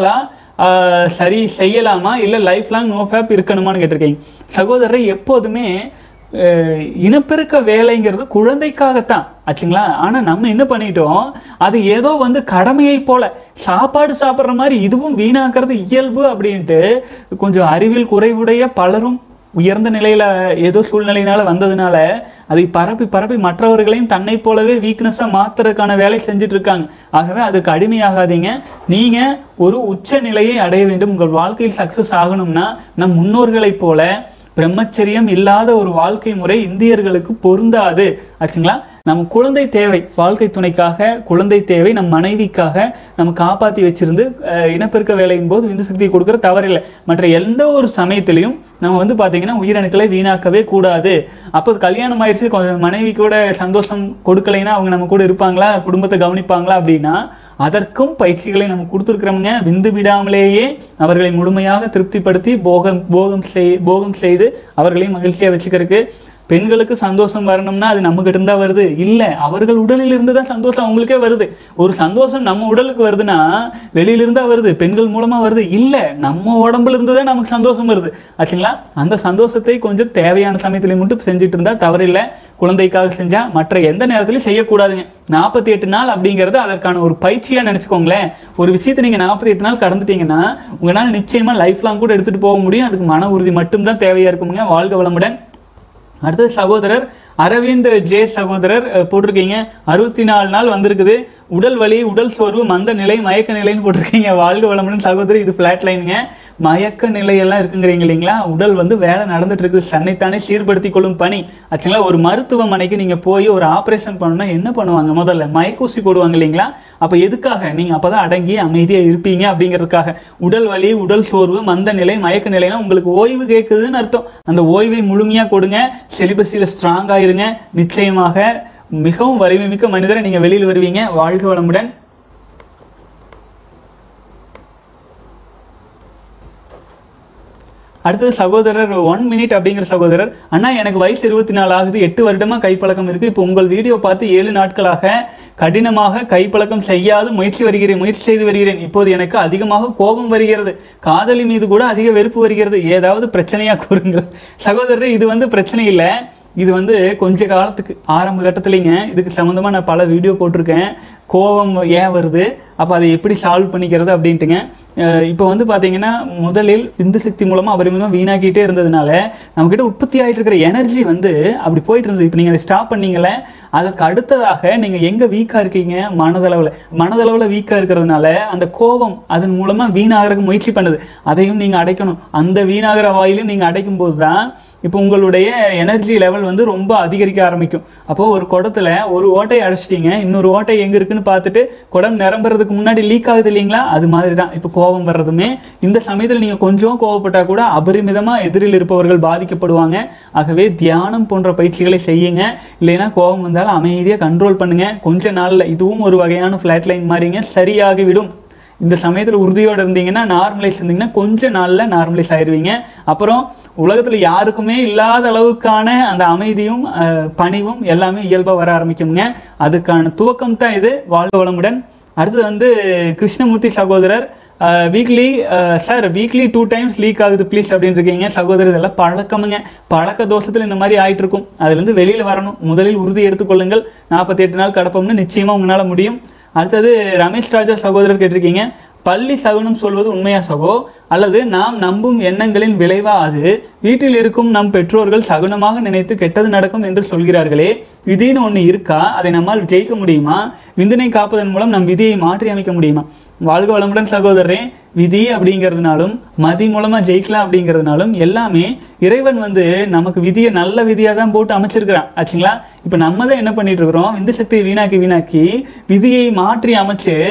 [SPEAKER 1] நார்மலாக சரி செய்யலாமா இல்லை லைஃப் லாங் நோ ஃபேப் இருக்கணுமான்னு கேட்டிருக்கீங்க சகோதரர் எப்போதுமே அஹ், இனப்பெருக்க வேலைங்கிறது குழந்தைக்காகத்தான் ஆச்சுங்களா ஆனால் நம்ம என்ன பண்ணிட்டோம் அது ஏதோ வந்து கடமையை போல சாப்பாடு சாப்பிட்ற மாதிரி இதுவும் வீணாக்கிறது இயல்பு அப்படின்ட்டு கொஞ்சம் அறிவில் குறைவுடைய பலரும் உயர்ந்த நிலையில ஏதோ சூழ்நிலையினால வந்ததுனால அதை பரப்பி பரப்பி மற்றவர்களையும் தன்னை போலவே வீக்னஸாக மாத்துறதுக்கான வேலை செஞ்சுட்டு இருக்காங்க ஆகவே அதுக்கு அடிமையாகாதீங்க நீங்க ஒரு உச்ச நிலையை அடைய வேண்டும் உங்கள் வாழ்க்கையில் சக்சஸ் ஆகணும்னா நம் முன்னோர்களைப் போல பிரம்மச்சரியம் இல்லாத ஒரு வாழ்க்கை முறை இந்தியர்களுக்கு பொருந்தாது ஆச்சுங்களா நம்ம குழந்தை தேவை வாழ்க்கை துணைக்காக குழந்தை தேவை நம் மனைவிக்காக நம்ம காப்பாற்றி வச்சிருந்து அஹ், இனப்பெருக்க வேலையின் போது விந்து சக்தியை கொடுக்குற தவறில்லை மற்ற எந்த ஒரு சமயத்திலையும் நம்ம வந்து பார்த்தீங்கன்னா உயிரணுக்களை வீணாக்கவே கூடாது அப்போ கல்யாணம் ஆயிடுச்சு கொஞ்சம் மனைவி கூட சந்தோஷம் கொடுக்கலைன்னா அவங்க நம்ம கூட இருப்பாங்களா குடும்பத்தை கவனிப்பாங்களா அப்படின்னா அதற்கும் பயிற்சிகளை நம்ம கொடுத்துருக்கிறோமுங்க விந்து விடாமலேயே அவர்களை முழுமையாக திருப்திப்படுத்தி போகம் போகம் செய் போகம் செய்து அவர்களையும் மகிழ்ச்சியாக வச்சுக்கிறதுக்கு பெண்களுக்கு சந்தோஷம் வரணும்னா அது நம்ம கிட்ட இருந்தா வருது இல்ல அவர்கள் உடலில் இருந்து தான் சந்தோஷம் அவங்களுக்கே வருது ஒரு சந்தோஷம் நம்ம உடலுக்கு வருதுன்னா வெளியில இருந்தா வருது பெண்கள் மூலமா வருது இல்ல நம்ம உடம்புல இருந்து தான் நமக்கு சந்தோஷம் வருது ஆச்சுங்களா அந்த சந்தோஷத்தை கொஞ்சம் தேவையான சமயத்துல மட்டும் செஞ்சுட்டு இருந்தா தவறில்லை குழந்தைக்காக செஞ்சா மற்ற எந்த நேரத்திலையும் செய்யக்கூடாதுங்க நாற்பத்தி எட்டு நாள் அப்படிங்கிறது அதற்கான ஒரு பயிற்சியா நினைச்சுக்கோங்களேன் ஒரு விஷயத்தை நீங்க நாற்பத்தி எட்டு நாள் கடந்துட்டீங்கன்னா உங்களால நிச்சயமா லைஃப் லாங் கூட எடுத்துட்டு போக முடியும் அதுக்கு மன உறுதி மட்டும்தான் தேவையா இருக்குங்க வாழ்க வளமுடன் அடுத்தது சகோதரர் அரவிந்த் ஜே சகோதரர் அஹ், போட்டிருக்கீங்க அறுபத்தி நாலு நாள் வந்திருக்குது உடல் வலி உடல் சோர்வு மந்த நிலை மயக்க நிலைன்னு போட்டிருக்கீங்க வாழ்க வளமுடன் சகோதரர் இது ஃப்ளாட் லைனுங்க மயக்க நிலையெல்லாம் இருக்குங்கிறீங்க இல்லைங்களா உடல் வந்து வேலை நடந்துட்டு இருக்குது தன்னைத்தானே சீர்படுத்தி கொள்ளும் பணி ஆச்சுங்களா ஒரு மருத்துவமனைக்கு நீங்க போய் ஒரு ஆபரேஷன் பண்ணணும்னா என்ன பண்ணுவாங்க முதல்ல மயக்கூசி போடுவாங்க இல்லைங்களா அப்ப எதுக்காக நீங்க அப்பதான் அடங்கி அமைதியா இருப்பீங்க அப்படிங்கிறதுக்காக உடல் வலி உடல் சோர்வு மந்த நிலை மயக்க நிலைனா உங்களுக்கு ஓய்வு கேட்குதுன்னு அர்த்தம் அந்த ஓய்வை முழுமையா கொடுங்க செலிபஸில் ஸ்ட்ராங் ஆயிருங்க நிச்சயமாக மிகவும் வலிமை மிக்க மனிதரை நீங்க வெளியில் வருவீங்க வாழ்க வளமுடன் அடுத்தது சகோதரர் ஒன் மினிட் அப்படிங்கிற சகோதரர் அண்ணா எனக்கு வயசு இருபத்தி நாலு ஆகுது எட்டு வருடமா கைப்பழக்கம் இருக்கு இப்போ உங்கள் வீடியோ பார்த்து ஏழு நாட்களாக கடினமாக கைப்பழக்கம் செய்யாது முயற்சி வருகிறேன் முயற்சி செய்து வருகிறேன் இப்போது எனக்கு அதிகமாக கோபம் வருகிறது காதலி மீது கூட அதிக வெறுப்பு வருகிறது ஏதாவது பிரச்சனையா கூறுங்கள் சகோதரர் இது வந்து பிரச்சனை இல்லை இது வந்து கொஞ்ச காலத்துக்கு ஆரம்ப கட்டத்துலேங்க இதுக்கு சம்மந்தமாக நான் பல வீடியோ போட்டிருக்கேன் கோபம் ஏன் வருது அப்போ அதை எப்படி சால்வ் பண்ணிக்கிறது அப்படின்ட்டுங்க அஹ் இப்போ வந்து பார்த்தீங்கன்னா முதலில் விந்து சக்தி மூலமாக அபரிமிதமாக வீணாக்கிட்டே இருந்ததுனால நம்மக்கிட்ட உற்பத்தி ஆகிட்டு இருக்கிற எனர்ஜி வந்து அப்படி போயிட்டு இருந்தது இப்போ நீங்கள் அதை ஸ்டாப் பண்ணீங்களே அதுக்கு அடுத்ததாக நீங்கள் எங்கே வீக்காக இருக்கீங்க மனதளவில் மனதளவில் வீக்காக இருக்கிறதுனால அந்த கோபம் அதன் மூலமாக வீணாகிறதுக்கு முயற்சி பண்ணுது அதையும் நீங்கள் அடைக்கணும் அந்த வீணாகிற வாயிலும் நீங்கள் அடைக்கும் போது தான் இப்போ உங்களுடைய எனர்ஜி லெவல் வந்து ரொம்ப அதிகரிக்க ஆரம்பிக்கும் அப்போ ஒரு குடத்துல ஒரு ஓட்டை அடைச்சிட்டீங்க இன்னொரு ஓட்டை எங்க இருக்குன்னு பார்த்துட்டு குடம் நிரம்புறதுக்கு முன்னாடி லீக் ஆகுது இல்லைங்களா அது மாதிரி தான் இப்போ கோபம் வர்றதுமே இந்த சமயத்தில் நீங்க கொஞ்சம் கோவப்பட்டா கூட அபரிமிதமா எதிரில் இருப்பவர்கள் பாதிக்கப்படுவாங்க ஆகவே தியானம் போன்ற பயிற்சிகளை செய்யுங்க இல்லைன்னா கோபம் வந்தாலும் அமைதியாக கண்ட்ரோல் பண்ணுங்க கொஞ்ச நாள்ல இதுவும் ஒரு வகையான ஃபிளாட் லைன் மாதிரிங்க சரியாகிவிடும் இந்த சமயத்தில் உறுதியோடு இருந்தீங்கன்னா நார்மலைஸ் இருந்தீங்கன்னா கொஞ்ச நாளில் நார்மலைஸ் ஆயிடுவீங்க அப்புறம் உலகத்தில் யாருக்குமே இல்லாத அளவுக்கான அந்த அமைதியும் அஹ், பணிவும் எல்லாமே இயல்பாக வர ஆரம்பிக்குங்க அதுக்கான துவக்கம் தான் இது வாழ்க வளமுடன் அடுத்தது வந்து கிருஷ்ணமூர்த்தி சகோதரர் weekly sir weekly two times leak ஆகுது ப்ளீஸ் அப்படின்னு இருக்கீங்க சகோதரர் இதெல்லாம் பழக்கமுங்க பழக்க தோஷத்தில் இந்த மாதிரி ஆயிட்டு இருக்கும் அதுலேருந்து வெளியில் வரணும் முதலில் உறுதி எடுத்துக்கொள்ளுங்கள் நாற்பத்தி எட்டு நாள் கடப்போம்னு நிச்சயமாக உங்களால் முடியும் அடுத்தது ரமேஷ் ராஜா சகோதரர் கேட்டிருக்கீங்க பள்ளி சகுனம் சொல்வது உண்மையா சகோ அல்லது நாம் நம்பும் எண்ணங்களின் விளைவா அது வீட்டில் இருக்கும் நம் பெற்றோர்கள் சகுனமாக நினைத்து கெட்டது நடக்கும் என்று சொல்கிறார்களே விதின்னு ஒன்று இருக்கா அதை நம்மால் ஜெயிக்க முடியுமா விந்தினை காப்பதன் மூலம் நம் விதியை மாற்றி அமைக்க முடியுமா வாழ்க வளமுடன் சகோதரரே விதி அப்படிங்கிறதுனாலும் மதி மூலமா ஜெயிக்கலாம் அப்படிங்கிறதுனாலும் எல்லாமே இறைவன் வந்து நமக்கு விதியை நல்ல விதியாக தான் போட்டு அமைச்சிருக்கிறான் ஆச்சுங்களா இப்போ நம்ம தான் என்ன பண்ணிட்டு இருக்கிறோம் விந்து சக்தியை வீணாக்கி வீணாக்கி விதியை மாற்றி அமைச்சு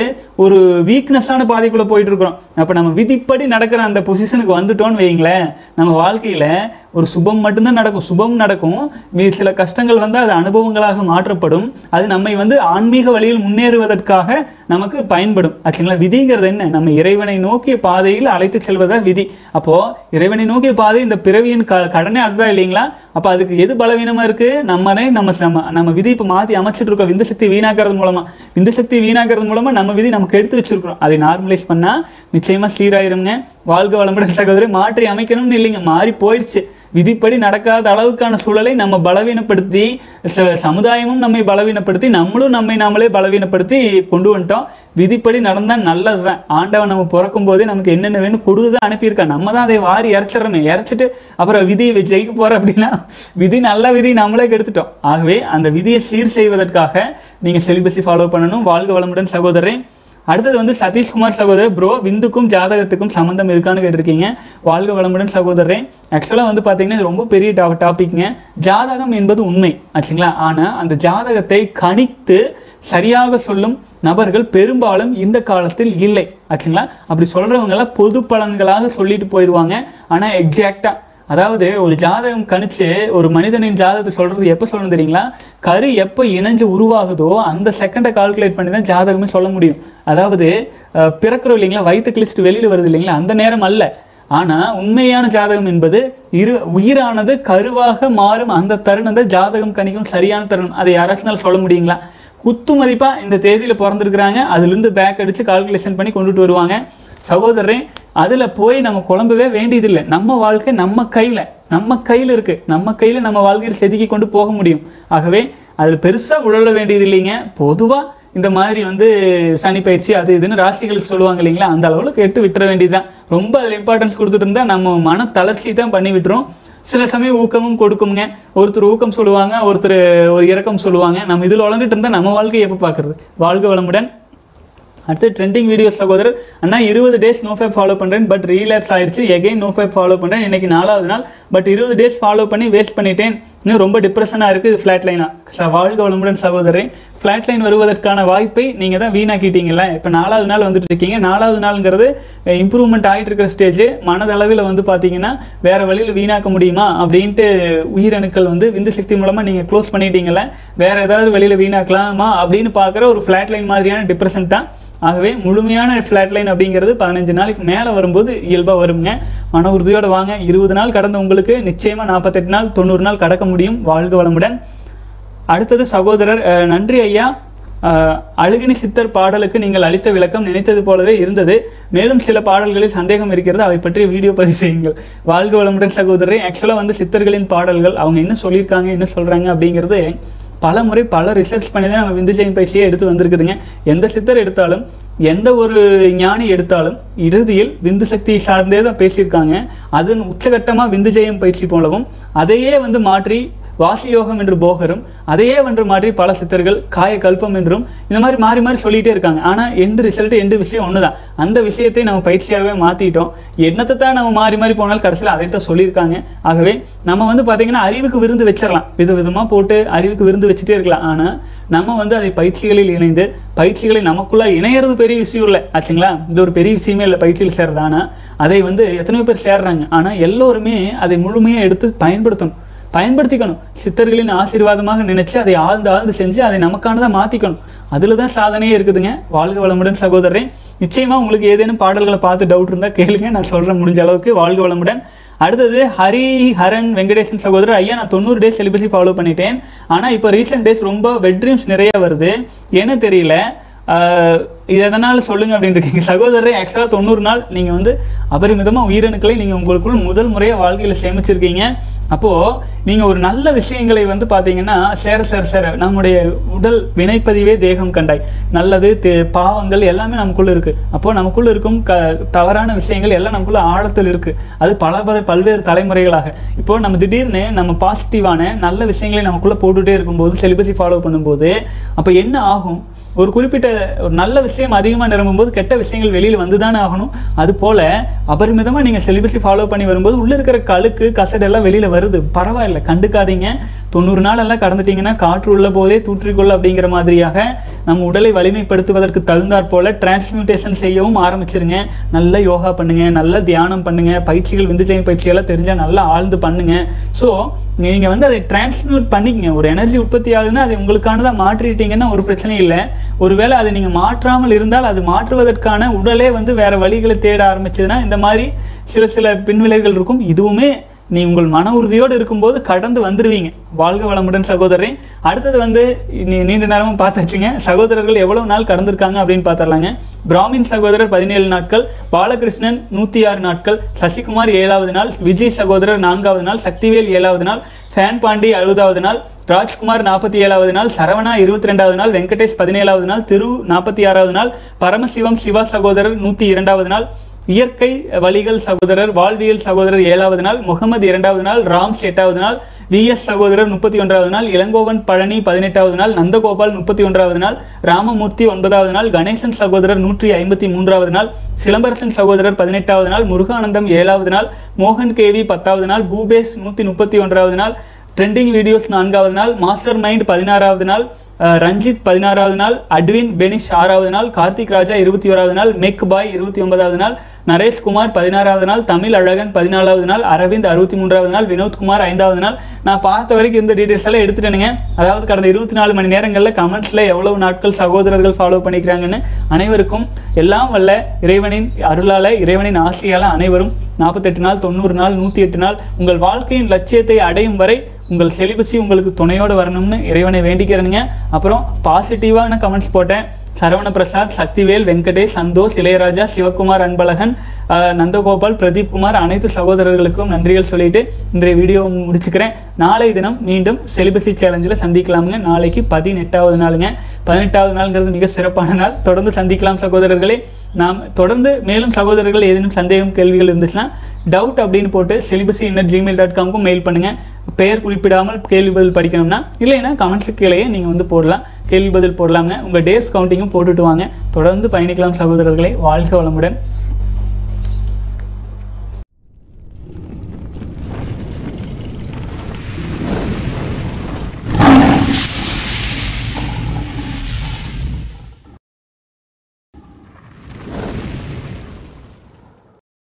[SPEAKER 1] ஒரு வீக்னஸான பாதைக்குள்ளே போயிட்டு இருக்கிறோம் அப்போ நம்ம விதிப்படி நடக்கிற அந்த பொசிஷனுக்கு வந்துட்டோம்னு வைங்களேன் நம்ம வாழ்க்கையில் ஒரு சுபம் மட்டும்தான் நடக்கும் சுபம் நடக்கும் மீ- சில கஷ்டங்கள் வந்து அது அனுபவங்களாக மாற்றப்படும் அது நம்மை வந்து ஆன்மீக வழியில் முன்னேறுவதற்காக நமக்கு பயன்படும் ஆச்சுங்களா விதிங்கிறது என்ன நம்ம இறைவனை நோக்கிய பாதையில் அழைத்து செல்வதா விதி அப்போ இறைவனை நோக்கிய பாதை இந்த பிறவியின் க கடனே அதுதான் இல்லைங்களா அப்போ அதுக்கு எது பலவீனமா இருக்கு நம்மனே நம்ம நம்ம நம்ம விதி இப்போ மாற்றி அமைச்சிட்டு இருக்கோம் விந்து சக்தி வீணாக்குறது மூலமா விந்து சக்தி வீணாக்குறது மூலமா நம்ம விதி நமக்கு எடுத்து வச்சிருக்கிறோம் அதை நார்மலைஸ் பண்ணா நிச்சயமா சீராயிருங்க வாழ்க வளமுடன் சகோதரி மாற்றி அமைக்கணும்னு இல்லைங்க மாறி போயிடுச்சு விதிப்படி நடக்காத அளவுக்கான சூழலை நம்ம பலவீனப்படுத்தி ச- சமுதாயமும் நம்மை பலவீனப்படுத்தி நம்மளும் நம்மை நாமளே பலவீனப்படுத்தி கொண்டு வந்துட்டோம் விதிப்படி நடந்தால் நல்லது தான் ஆண்டவன் நம்ம பிறக்கும் போதே நமக்கு என்னென்ன வேணும் கொடுத்துதான் அனுப்பியிருக்கான் நம்ம தான் அதை வாரி இறைச்சிடறோமே இறைச்சிட்டு அப்புறம் விதியை ஜெயிக்க போகிறோம் அப்படின்னா விதி நல்ல விதி நம்மளே கெடுத்துட்டோம் ஆகவே அந்த விதியை சீர் செய்வதற்காக நீங்கள் செலிபஸை ஃபாலோ பண்ணணும் வாழ்க வளமுடன் சகோதரன் அடுத்தது வந்து சதீஷ்குமார் சகோதரர் ப்ரோ விந்துக்கும் ஜாதகத்துக்கும் சம்மந்தம் இருக்கான்னு கேட்டிருக்கீங்க வாழ்க வளமுடன் சகோதரரே ஆக்சுவலாக வந்து பார்த்தீங்கன்னா இது ரொம்ப பெரிய டா டாபிக்ங்க ஜாதகம் என்பது உண்மை ஆச்சுங்களா ஆனால் அந்த ஜாதகத்தை கணித்து சரியாக சொல்லும் நபர்கள் பெரும்பாலும் இந்த காலத்தில் இல்லை ஆச்சுங்களா அப்படி சொல்றவங்க எல்லாம் பொது பலன்களாக சொல்லிட்டு போயிடுவாங்க ஆனால் எக்ஸாக்டா அதாவது ஒரு ஜாதகம் கணிச்சு ஒரு மனிதனின் ஜாதகத்தை சொல்றது எப்போ சொல்லணும் தெரியுங்களா கரு எப்போ இணைஞ்சு உருவாகுதோ அந்த செகண்டை கால்குலேட் பண்ணி தான் ஜாதகமே சொல்ல முடியும் அதாவது அஹ், பிறக்கிறோம் இல்லைங்களா வயிற்று கிழிச்சிட்டு வெளியில் வருது இல்லைங்களா அந்த நேரம் அல்ல ஆனா உண்மையான ஜாதகம் என்பது இரு உயிரானது கருவாக மாறும் அந்த தருணம் தான் ஜாதகம் கணிக்கும் சரியான தருணம் அதை யாராச்சும் சொல்ல முடியுங்களா குத்து மதிப்பா இந்த தேதியில பிறந்திருக்கிறாங்க அதுல இருந்து பேக் அடிச்சு கால்குலேஷன் பண்ணி கொண்டுட்டு வருவாங்க சகோதரரே அதுல போய் நம்ம குழம்பவே வேண்டியதில்லை நம்ம வாழ்க்கை நம்ம கையில நம்ம கையில இருக்கு நம்ம கையில நம்ம வாழ்க்கையில் செதுக்கி கொண்டு போக முடியும் ஆகவே அதுல பெருசா உழல வேண்டியது இல்லைங்க பொதுவா இந்த மாதிரி வந்து சனி பயிற்சி அது இதுன்னு ராசிகளுக்கு சொல்லுவாங்க இல்லைங்களா அந்த அளவுக்கு கேட்டு விட்டுற வேண்டியதுதான் ரொம்ப அதில் இம்பார்ட்டன்ஸ் கொடுத்துட்டு இருந்தா நம்ம மன தளர்ச்சி தான் பண்ணி விட்டுரும் சில சமயம் ஊக்கமும் கொடுக்குங்க ஒருத்தர் ஊக்கம் சொல்லுவாங்க ஒருத்தர் ஒரு இரக்கம் சொல்லுவாங்க நம்ம இதில் வளர்ந்துட்டு இருந்தா நம்ம வாழ்க்கையை எப்போ பார்க்கறது வாழ்க வளமுடன் அடுத்து ட்ரெண்டிங் வீடியோ சகோதரர் அண்ணா இருபது டேஸ் நோ ஃபேப் ஃபாலோ பண்ணுறேன் பட் ரீலாப்ஸ் ஆயிருச்சு எகைன் நோ ஃபேப் ஃபாலோ பண்ணுறேன் இன்னைக்கு நாலாவது நாள் பட் இருபது டேஸ் ஃபாலோ பண்ணி வேஸ்ட் பண்ணிட்டேன் இன்னும் ரொம்ப டிப்ரெஷனாக இருக்குது ஃப்ளாட் லைனாக வாழ்க வளமுடன் சகோதரன் ஃப்ளாட் லைன் வருவதற்கான வாய்ப்பை நீங்கள் தான் வீணாக்கிட்டீங்கல்ல இப்போ நாலாவது நாள் வந்துட்டு இருக்கீங்க நாலாவது நாளுங்கிறது இம்ப்ரூவ்மெண்ட் ஆகிட்டு இருக்கிற ஸ்டேஜ் மனதளவில் வந்து பார்த்தீங்கன்னா வேற வழியில் வீணாக்க முடியுமா அப்படின்ட்டு உயிரணுக்கள் வந்து விந்து சக்தி மூலமாக நீங்கள் க்ளோஸ் பண்ணிட்டீங்கல்ல வேற ஏதாவது வெளியில் வீணாக்கலாமா அப்படின்னு பார்க்குற ஒரு ஃப்ளாட் லைன் மாதிரியான டிப்ரெஷன் தான் ஆகவே முழுமையான ஃப்ளாட் லைன் அப்படிங்கிறது பதினஞ்சு நாளைக்கு மேலே வரும்போது இயல்பாக வருங்க மன உறுதியோடு வாங்க இருபது நாள் கடந்த உங்களுக்கு நிச்சயமாக நாற்பத்தெட்டு நாள் தொண்ணூறு நாள் கடக்க முடியும் வாழ்க வளமுடன் அடுத்தது சகோதரர் அஹ், நன்றி ஐயா அஹ், அழுகினி சித்தர் பாடலுக்கு நீங்கள் அளித்த விளக்கம் நினைத்தது போலவே இருந்தது மேலும் சில பாடல்களில் சந்தேகம் இருக்கிறது அவை பற்றி வீடியோ பதிவு செய்யுங்கள் வாழ்க வளமுடன் சகோதரரை ஆக்சுவலாக வந்து சித்தர்களின் பாடல்கள் அவங்க என்ன சொல்லியிருக்காங்க என்ன சொல்கிறாங்க அப்படிங்கிறது பல முறை பல ரிசர்ச் பண்ணி தான் நம்ம விந்துஜெயம் பயிற்சியை எடுத்து வந்திருக்குதுங்க எந்த சித்தர் எடுத்தாலும் எந்த ஒரு ஞானி எடுத்தாலும் இறுதியில் விந்து சக்தி சார்ந்தே தான் பேசியிருக்காங்க அதன் உச்சகட்டமாக விந்துஜெயம் பயிற்சி போலவும் அதையே வந்து மாற்றி வாசியோகம் என்று போகரும் அதையே வந்து மாற்றி பல சித்தர்கள் காய கல்பம் என்றும் இந்த மாதிரி மாறி மாறி சொல்லிட்டே இருக்காங்க ஆனால் எண்டு ரிசல்ட் எண்டு விஷயம் ஒன்று தான் அந்த விஷயத்தை நம்ம பயிற்சியாகவே மாற்றிட்டோம் என்னத்தை தான் நம்ம மாறி மாறி போனாலும் கடைசியில் அதை தான் சொல்லியிருக்காங்க ஆகவே நம்ம வந்து பார்த்தீங்கன்னா அறிவுக்கு விருந்து வச்சிடலாம் வித விதமாக போட்டு அறிவுக்கு விருந்து வச்சுட்டே இருக்கலாம் ஆனால் நம்ம வந்து அதை பயிற்சிகளில் இணைந்து பயிற்சிகளை நமக்குள்ள இணையிறது பெரிய விஷயம் இல்லை ஆச்சுங்களா இது ஒரு பெரிய விஷயமே இல்லை பயிற்சியில் சேர்றது ஆனால் அதை வந்து எத்தனையோ பேர் சேர்றாங்க ஆனால் எல்லோருமே அதை முழுமையாக எடுத்து பயன்படுத்தணும் பயன்படுத்திக்கணும் சித்தர்களின் ஆசீர்வாதமாக நினைச்சு அதை ஆழ்ந்து ஆழ்ந்து செஞ்சு அதை நமக்கானதாக மாற்றிக்கணும் அதில் தான் சாதனையே இருக்குதுங்க வாழ்க வளமுடன் சகோதரன் நிச்சயமா உங்களுக்கு ஏதேனும் பாடல்களை பார்த்து டவுட் இருந்தால் கேளுங்க நான் சொல்கிறேன் முடிஞ்ச அளவுக்கு வாழ்க வளமுடன் அடுத்தது ஹரி ஹரன் வெங்கடேசன் சகோதரர் ஐயா நான் தொண்ணூறு டேஸ் செலிபஸை ஃபாலோ பண்ணிட்டேன் ஆனால் இப்போ ரீசெண்ட் டேஸ் ரொம்ப வெட் ட்ரீம்ஸ் நிறைய வருது ஏன்னு தெரியல ஆஹ் இது எதனால் சொல்லுங்க அப்படின்னு இருக்கீங்க சகோதரரை ஆக்சுவலாக தொண்ணூறு நாள் நீங்கள் வந்து அபரிமிதமாக உயிரணுக்களை நீங்கள் உங்களுக்குள் முதல் முறையாக வாழ்க்கையில் சேமிச்சிருக்கீங்க அப்போது நீங்கள் ஒரு நல்ல விஷயங்களை வந்து பார்த்தீங்கன்னா சேர சேர சேர நம்முடைய உடல் வினைப்பதிவே தேகம் கண்டாய் நல்லது தே- பாவங்கள் எல்லாமே நமக்குள்ள இருக்குது அப்போது நமக்குள்ள இருக்கும் க தவறான விஷயங்கள் எல்லாம் நமக்குள்ள ஆழத்தில் இருக்குது அது பல பல பல்வேறு தலைமுறைகளாக இப்போ நம்ம திடீர்னு நம்ம பாசிட்டிவான நல்ல விஷயங்களை நமக்குள்ள போட்டுகிட்டே இருக்கும்போது செலிபஸை ஃபாலோ பண்ணும்போது அப்போ என்ன ஆகும் ஒரு குறிப்பிட்ட ஒரு நல்ல விஷயம் அதிகமாக நிரம்பும்போது கெட்ட விஷயங்கள் வெளியில் வந்து தானே ஆகணும் அது போல அபரிமிதமாக நீங்கள் செலிபஸை ஃபாலோ பண்ணி வரும்போது உள்ளே இருக்கிற கழுக்கு கசடு எல்லாம் வெளியில் வருது பரவாயில்ல கண்டுக்காதீங்க தொண்ணூறு நாள் எல்லாம் கடந்துட்டீங்கன்னா காற்று உள்ள போதே தூற்றிக்கொள்ள அப்படிங்கிற மாதிரியாக நம்ம உடலை வலிமைப்படுத்துவதற்கு தகுந்தாற் போல டிரான்ஸ்மியூட்டேஷன் செய்யவும் ஆரம்பிச்சிருங்க நல்ல யோகா பண்ணுங்க நல்ல தியானம் பண்ணுங்க பயிற்சிகள் விந்துஜயம் பயிற்சியெல்லாம் தெரிஞ்சால் நல்லா ஆழ்ந்து பண்ணுங்க ஸோ நீங்கள் வந்து அதை டிரான்ஸ்மியூட் பண்ணிக்கங்க ஒரு எனர்ஜி உற்பத்தி ஆகுதுன்னா அதை உங்களுக்கானதாக மாற்றிட்டீங்கன்னா ஒரு பிரச்சனையும் இல்லை ஒருவேளை அதை நீங்கள் மாற்றாமல் இருந்தால் அது மாற்றுவதற்கான உடலே வந்து வேற வழிகளை தேட ஆரம்பிச்சதுன்னா இந்த மாதிரி சில சில பின்விளைவுகள் இருக்கும் இதுவுமே நீ உங்கள் மன உறுதியோடு இருக்கும்போது கடந்து வந்துருவீங்க வாழ்க வளமுடன் சகோதரரே அடுத்தது வந்து நீ நீண்ட நேரமும் பார்த்தாச்சுங்க சகோதரர்கள் எவ்வளவு நாள் கடந்திருக்காங்க அப்படின்னு பார்த்துடலாங்க பிராமின் சகோதரர் பதினேழு நாட்கள் பாலகிருஷ்ணன் நூற்றி ஆறு நாட்கள் சசிகுமார் ஏழாவது நாள் விஜய் சகோதரர் நான்காவது நாள் சக்திவேல் ஏழாவது நாள் ஃபேன் பாண்டி அறுபதாவது நாள் ராஜ்குமார் நாற்பத்தி ஏழாவது நாள் சரவணா இருபத்தி ரெண்டாவது நாள் வெங்கடேஷ் பதினேழாவது நாள் திரு நாற்பத்தி ஆறாவது நாள் பரமசிவம் சிவா சகோதரர் நூற்றி இரண்டாவது நாள் இயற்கை வழிகள் சகோதரர் வாழ்வியல் சகோதரர் ஏழாவது நாள் முகமது இரண்டாவது நாள் ராம்ஸ் எட்டாவது நாள் விஎஸ் சகோதரர் முப்பத்தி ஒன்றாவது நாள் இளங்கோவன் பழனி பதினெட்டாவது நாள் நந்தகோபால் முப்பத்தி ஒன்றாவது நாள் ராமமூர்த்தி ஒன்பதாவது நாள் கணேசன் சகோதரர் நூற்றி ஐம்பத்தி மூன்றாவது நாள் சிலம்பரசன் சகோதரர் பதினெட்டாவது நாள் முருகானந்தம் ஏழாவது நாள் மோகன் கேவி பத்தாவது நாள் பூபேஷ் நூற்றி முப்பத்தி ஒன்றாவது நாள் ட்ரெண்டிங் வீடியோஸ் நான்காவது நாள் மாஸ்டர் மைண்ட் பதினாறாவது நாள் அஹ், ரஞ்சித் பதினாறாவது நாள் அட்வின் பெனிஷ் ஆறாவது நாள் கார்த்திக் ராஜா இருபத்தி ஓராவது நாள் மெக் பாய் இருபத்தி ஒன்பதாவது நாள் நரேஷ்குமார் பதினாறாவது நாள் தமிழ் அழகன் பதினாலாவது நாள் அரவிந்த் அறுபத்தி மூன்றாவது நாள் வினோத்குமார் ஐந்தாவது நாள் நான் பார்த்த வரைக்கும் இந்த டீட்டெயில்ஸ் எல்லாம் எடுத்துட்டேனுங்க அதாவது கடந்த இருபத்தி நாலு மணி நேரங்களில் கமெண்ட்ஸில் எவ்வளவு நாட்கள் சகோதரர்கள் ஃபாலோ பண்ணிக்கிறாங்கன்னு அனைவருக்கும் எல்லாம் வல்ல இறைவனின் அருளால இறைவனின் ஆசையால அனைவரும் நாற்பத்தெட்டு நாள் தொண்ணூறு நாள் நூற்றி எட்டு நாள் உங்கள் வாழ்க்கையின் லட்சியத்தை அடையும் வரை உங்கள் செலிபஸி உங்களுக்கு துணையோடு வரணும்னு இறைவனை வேண்டிக்கிறேனுங்க அப்புறம் பாசிட்டிவான கமெண்ட்ஸ் போட்டேன் சரவண பிரசாத் சக்திவேல் வெங்கடேஷ் சந்தோஷ் இளையராஜா சிவகுமார் அன்பழகன் அஹ், நந்தகோபால் பிரதீப் குமார் அனைத்து சகோதரர்களுக்கும் நன்றிகள் சொல்லிட்டு இன்றைய வீடியோ முடிச்சுக்கிறேன் நாளை தினம் மீண்டும் செலிபஸி சேலஞ்சில் சந்திக்கலாமுங்க நாளைக்கு பதினெட்டாவது நாளுங்க பதினெட்டாவது நாளுங்கிறது மிக சிறப்பான நாள் தொடர்ந்து சந்திக்கலாம் சகோதரர்களே நாம் தொடர்ந்து மேலும் சகோதரர்கள் ஏதேனும் சந்தேகம் கேள்விகள் இருந்துச்சுன்னா டவுட் அப்படின்னு போட்டு செலிபஸி இன்னர் ஜிமெயில் டாட் காம்க்கும் மெயில் பண்ணுங்கள் பெயர் குறிப்பிடாமல் கேள்வி பதில் படிக்கணும்னா இல்லைன்னா கமெண்ட்ஸுக்கு கீழேயே நீங்கள் வந்து போடலாம் கேள்வி பதில் போடலாங்க உங்கள் டேஸ் கவுண்டிங்கும் போட்டுட்டு வாங்க தொடர்ந்து பயணிக்கலாம் சகோதரர்களே வாழ்க வளமுடன்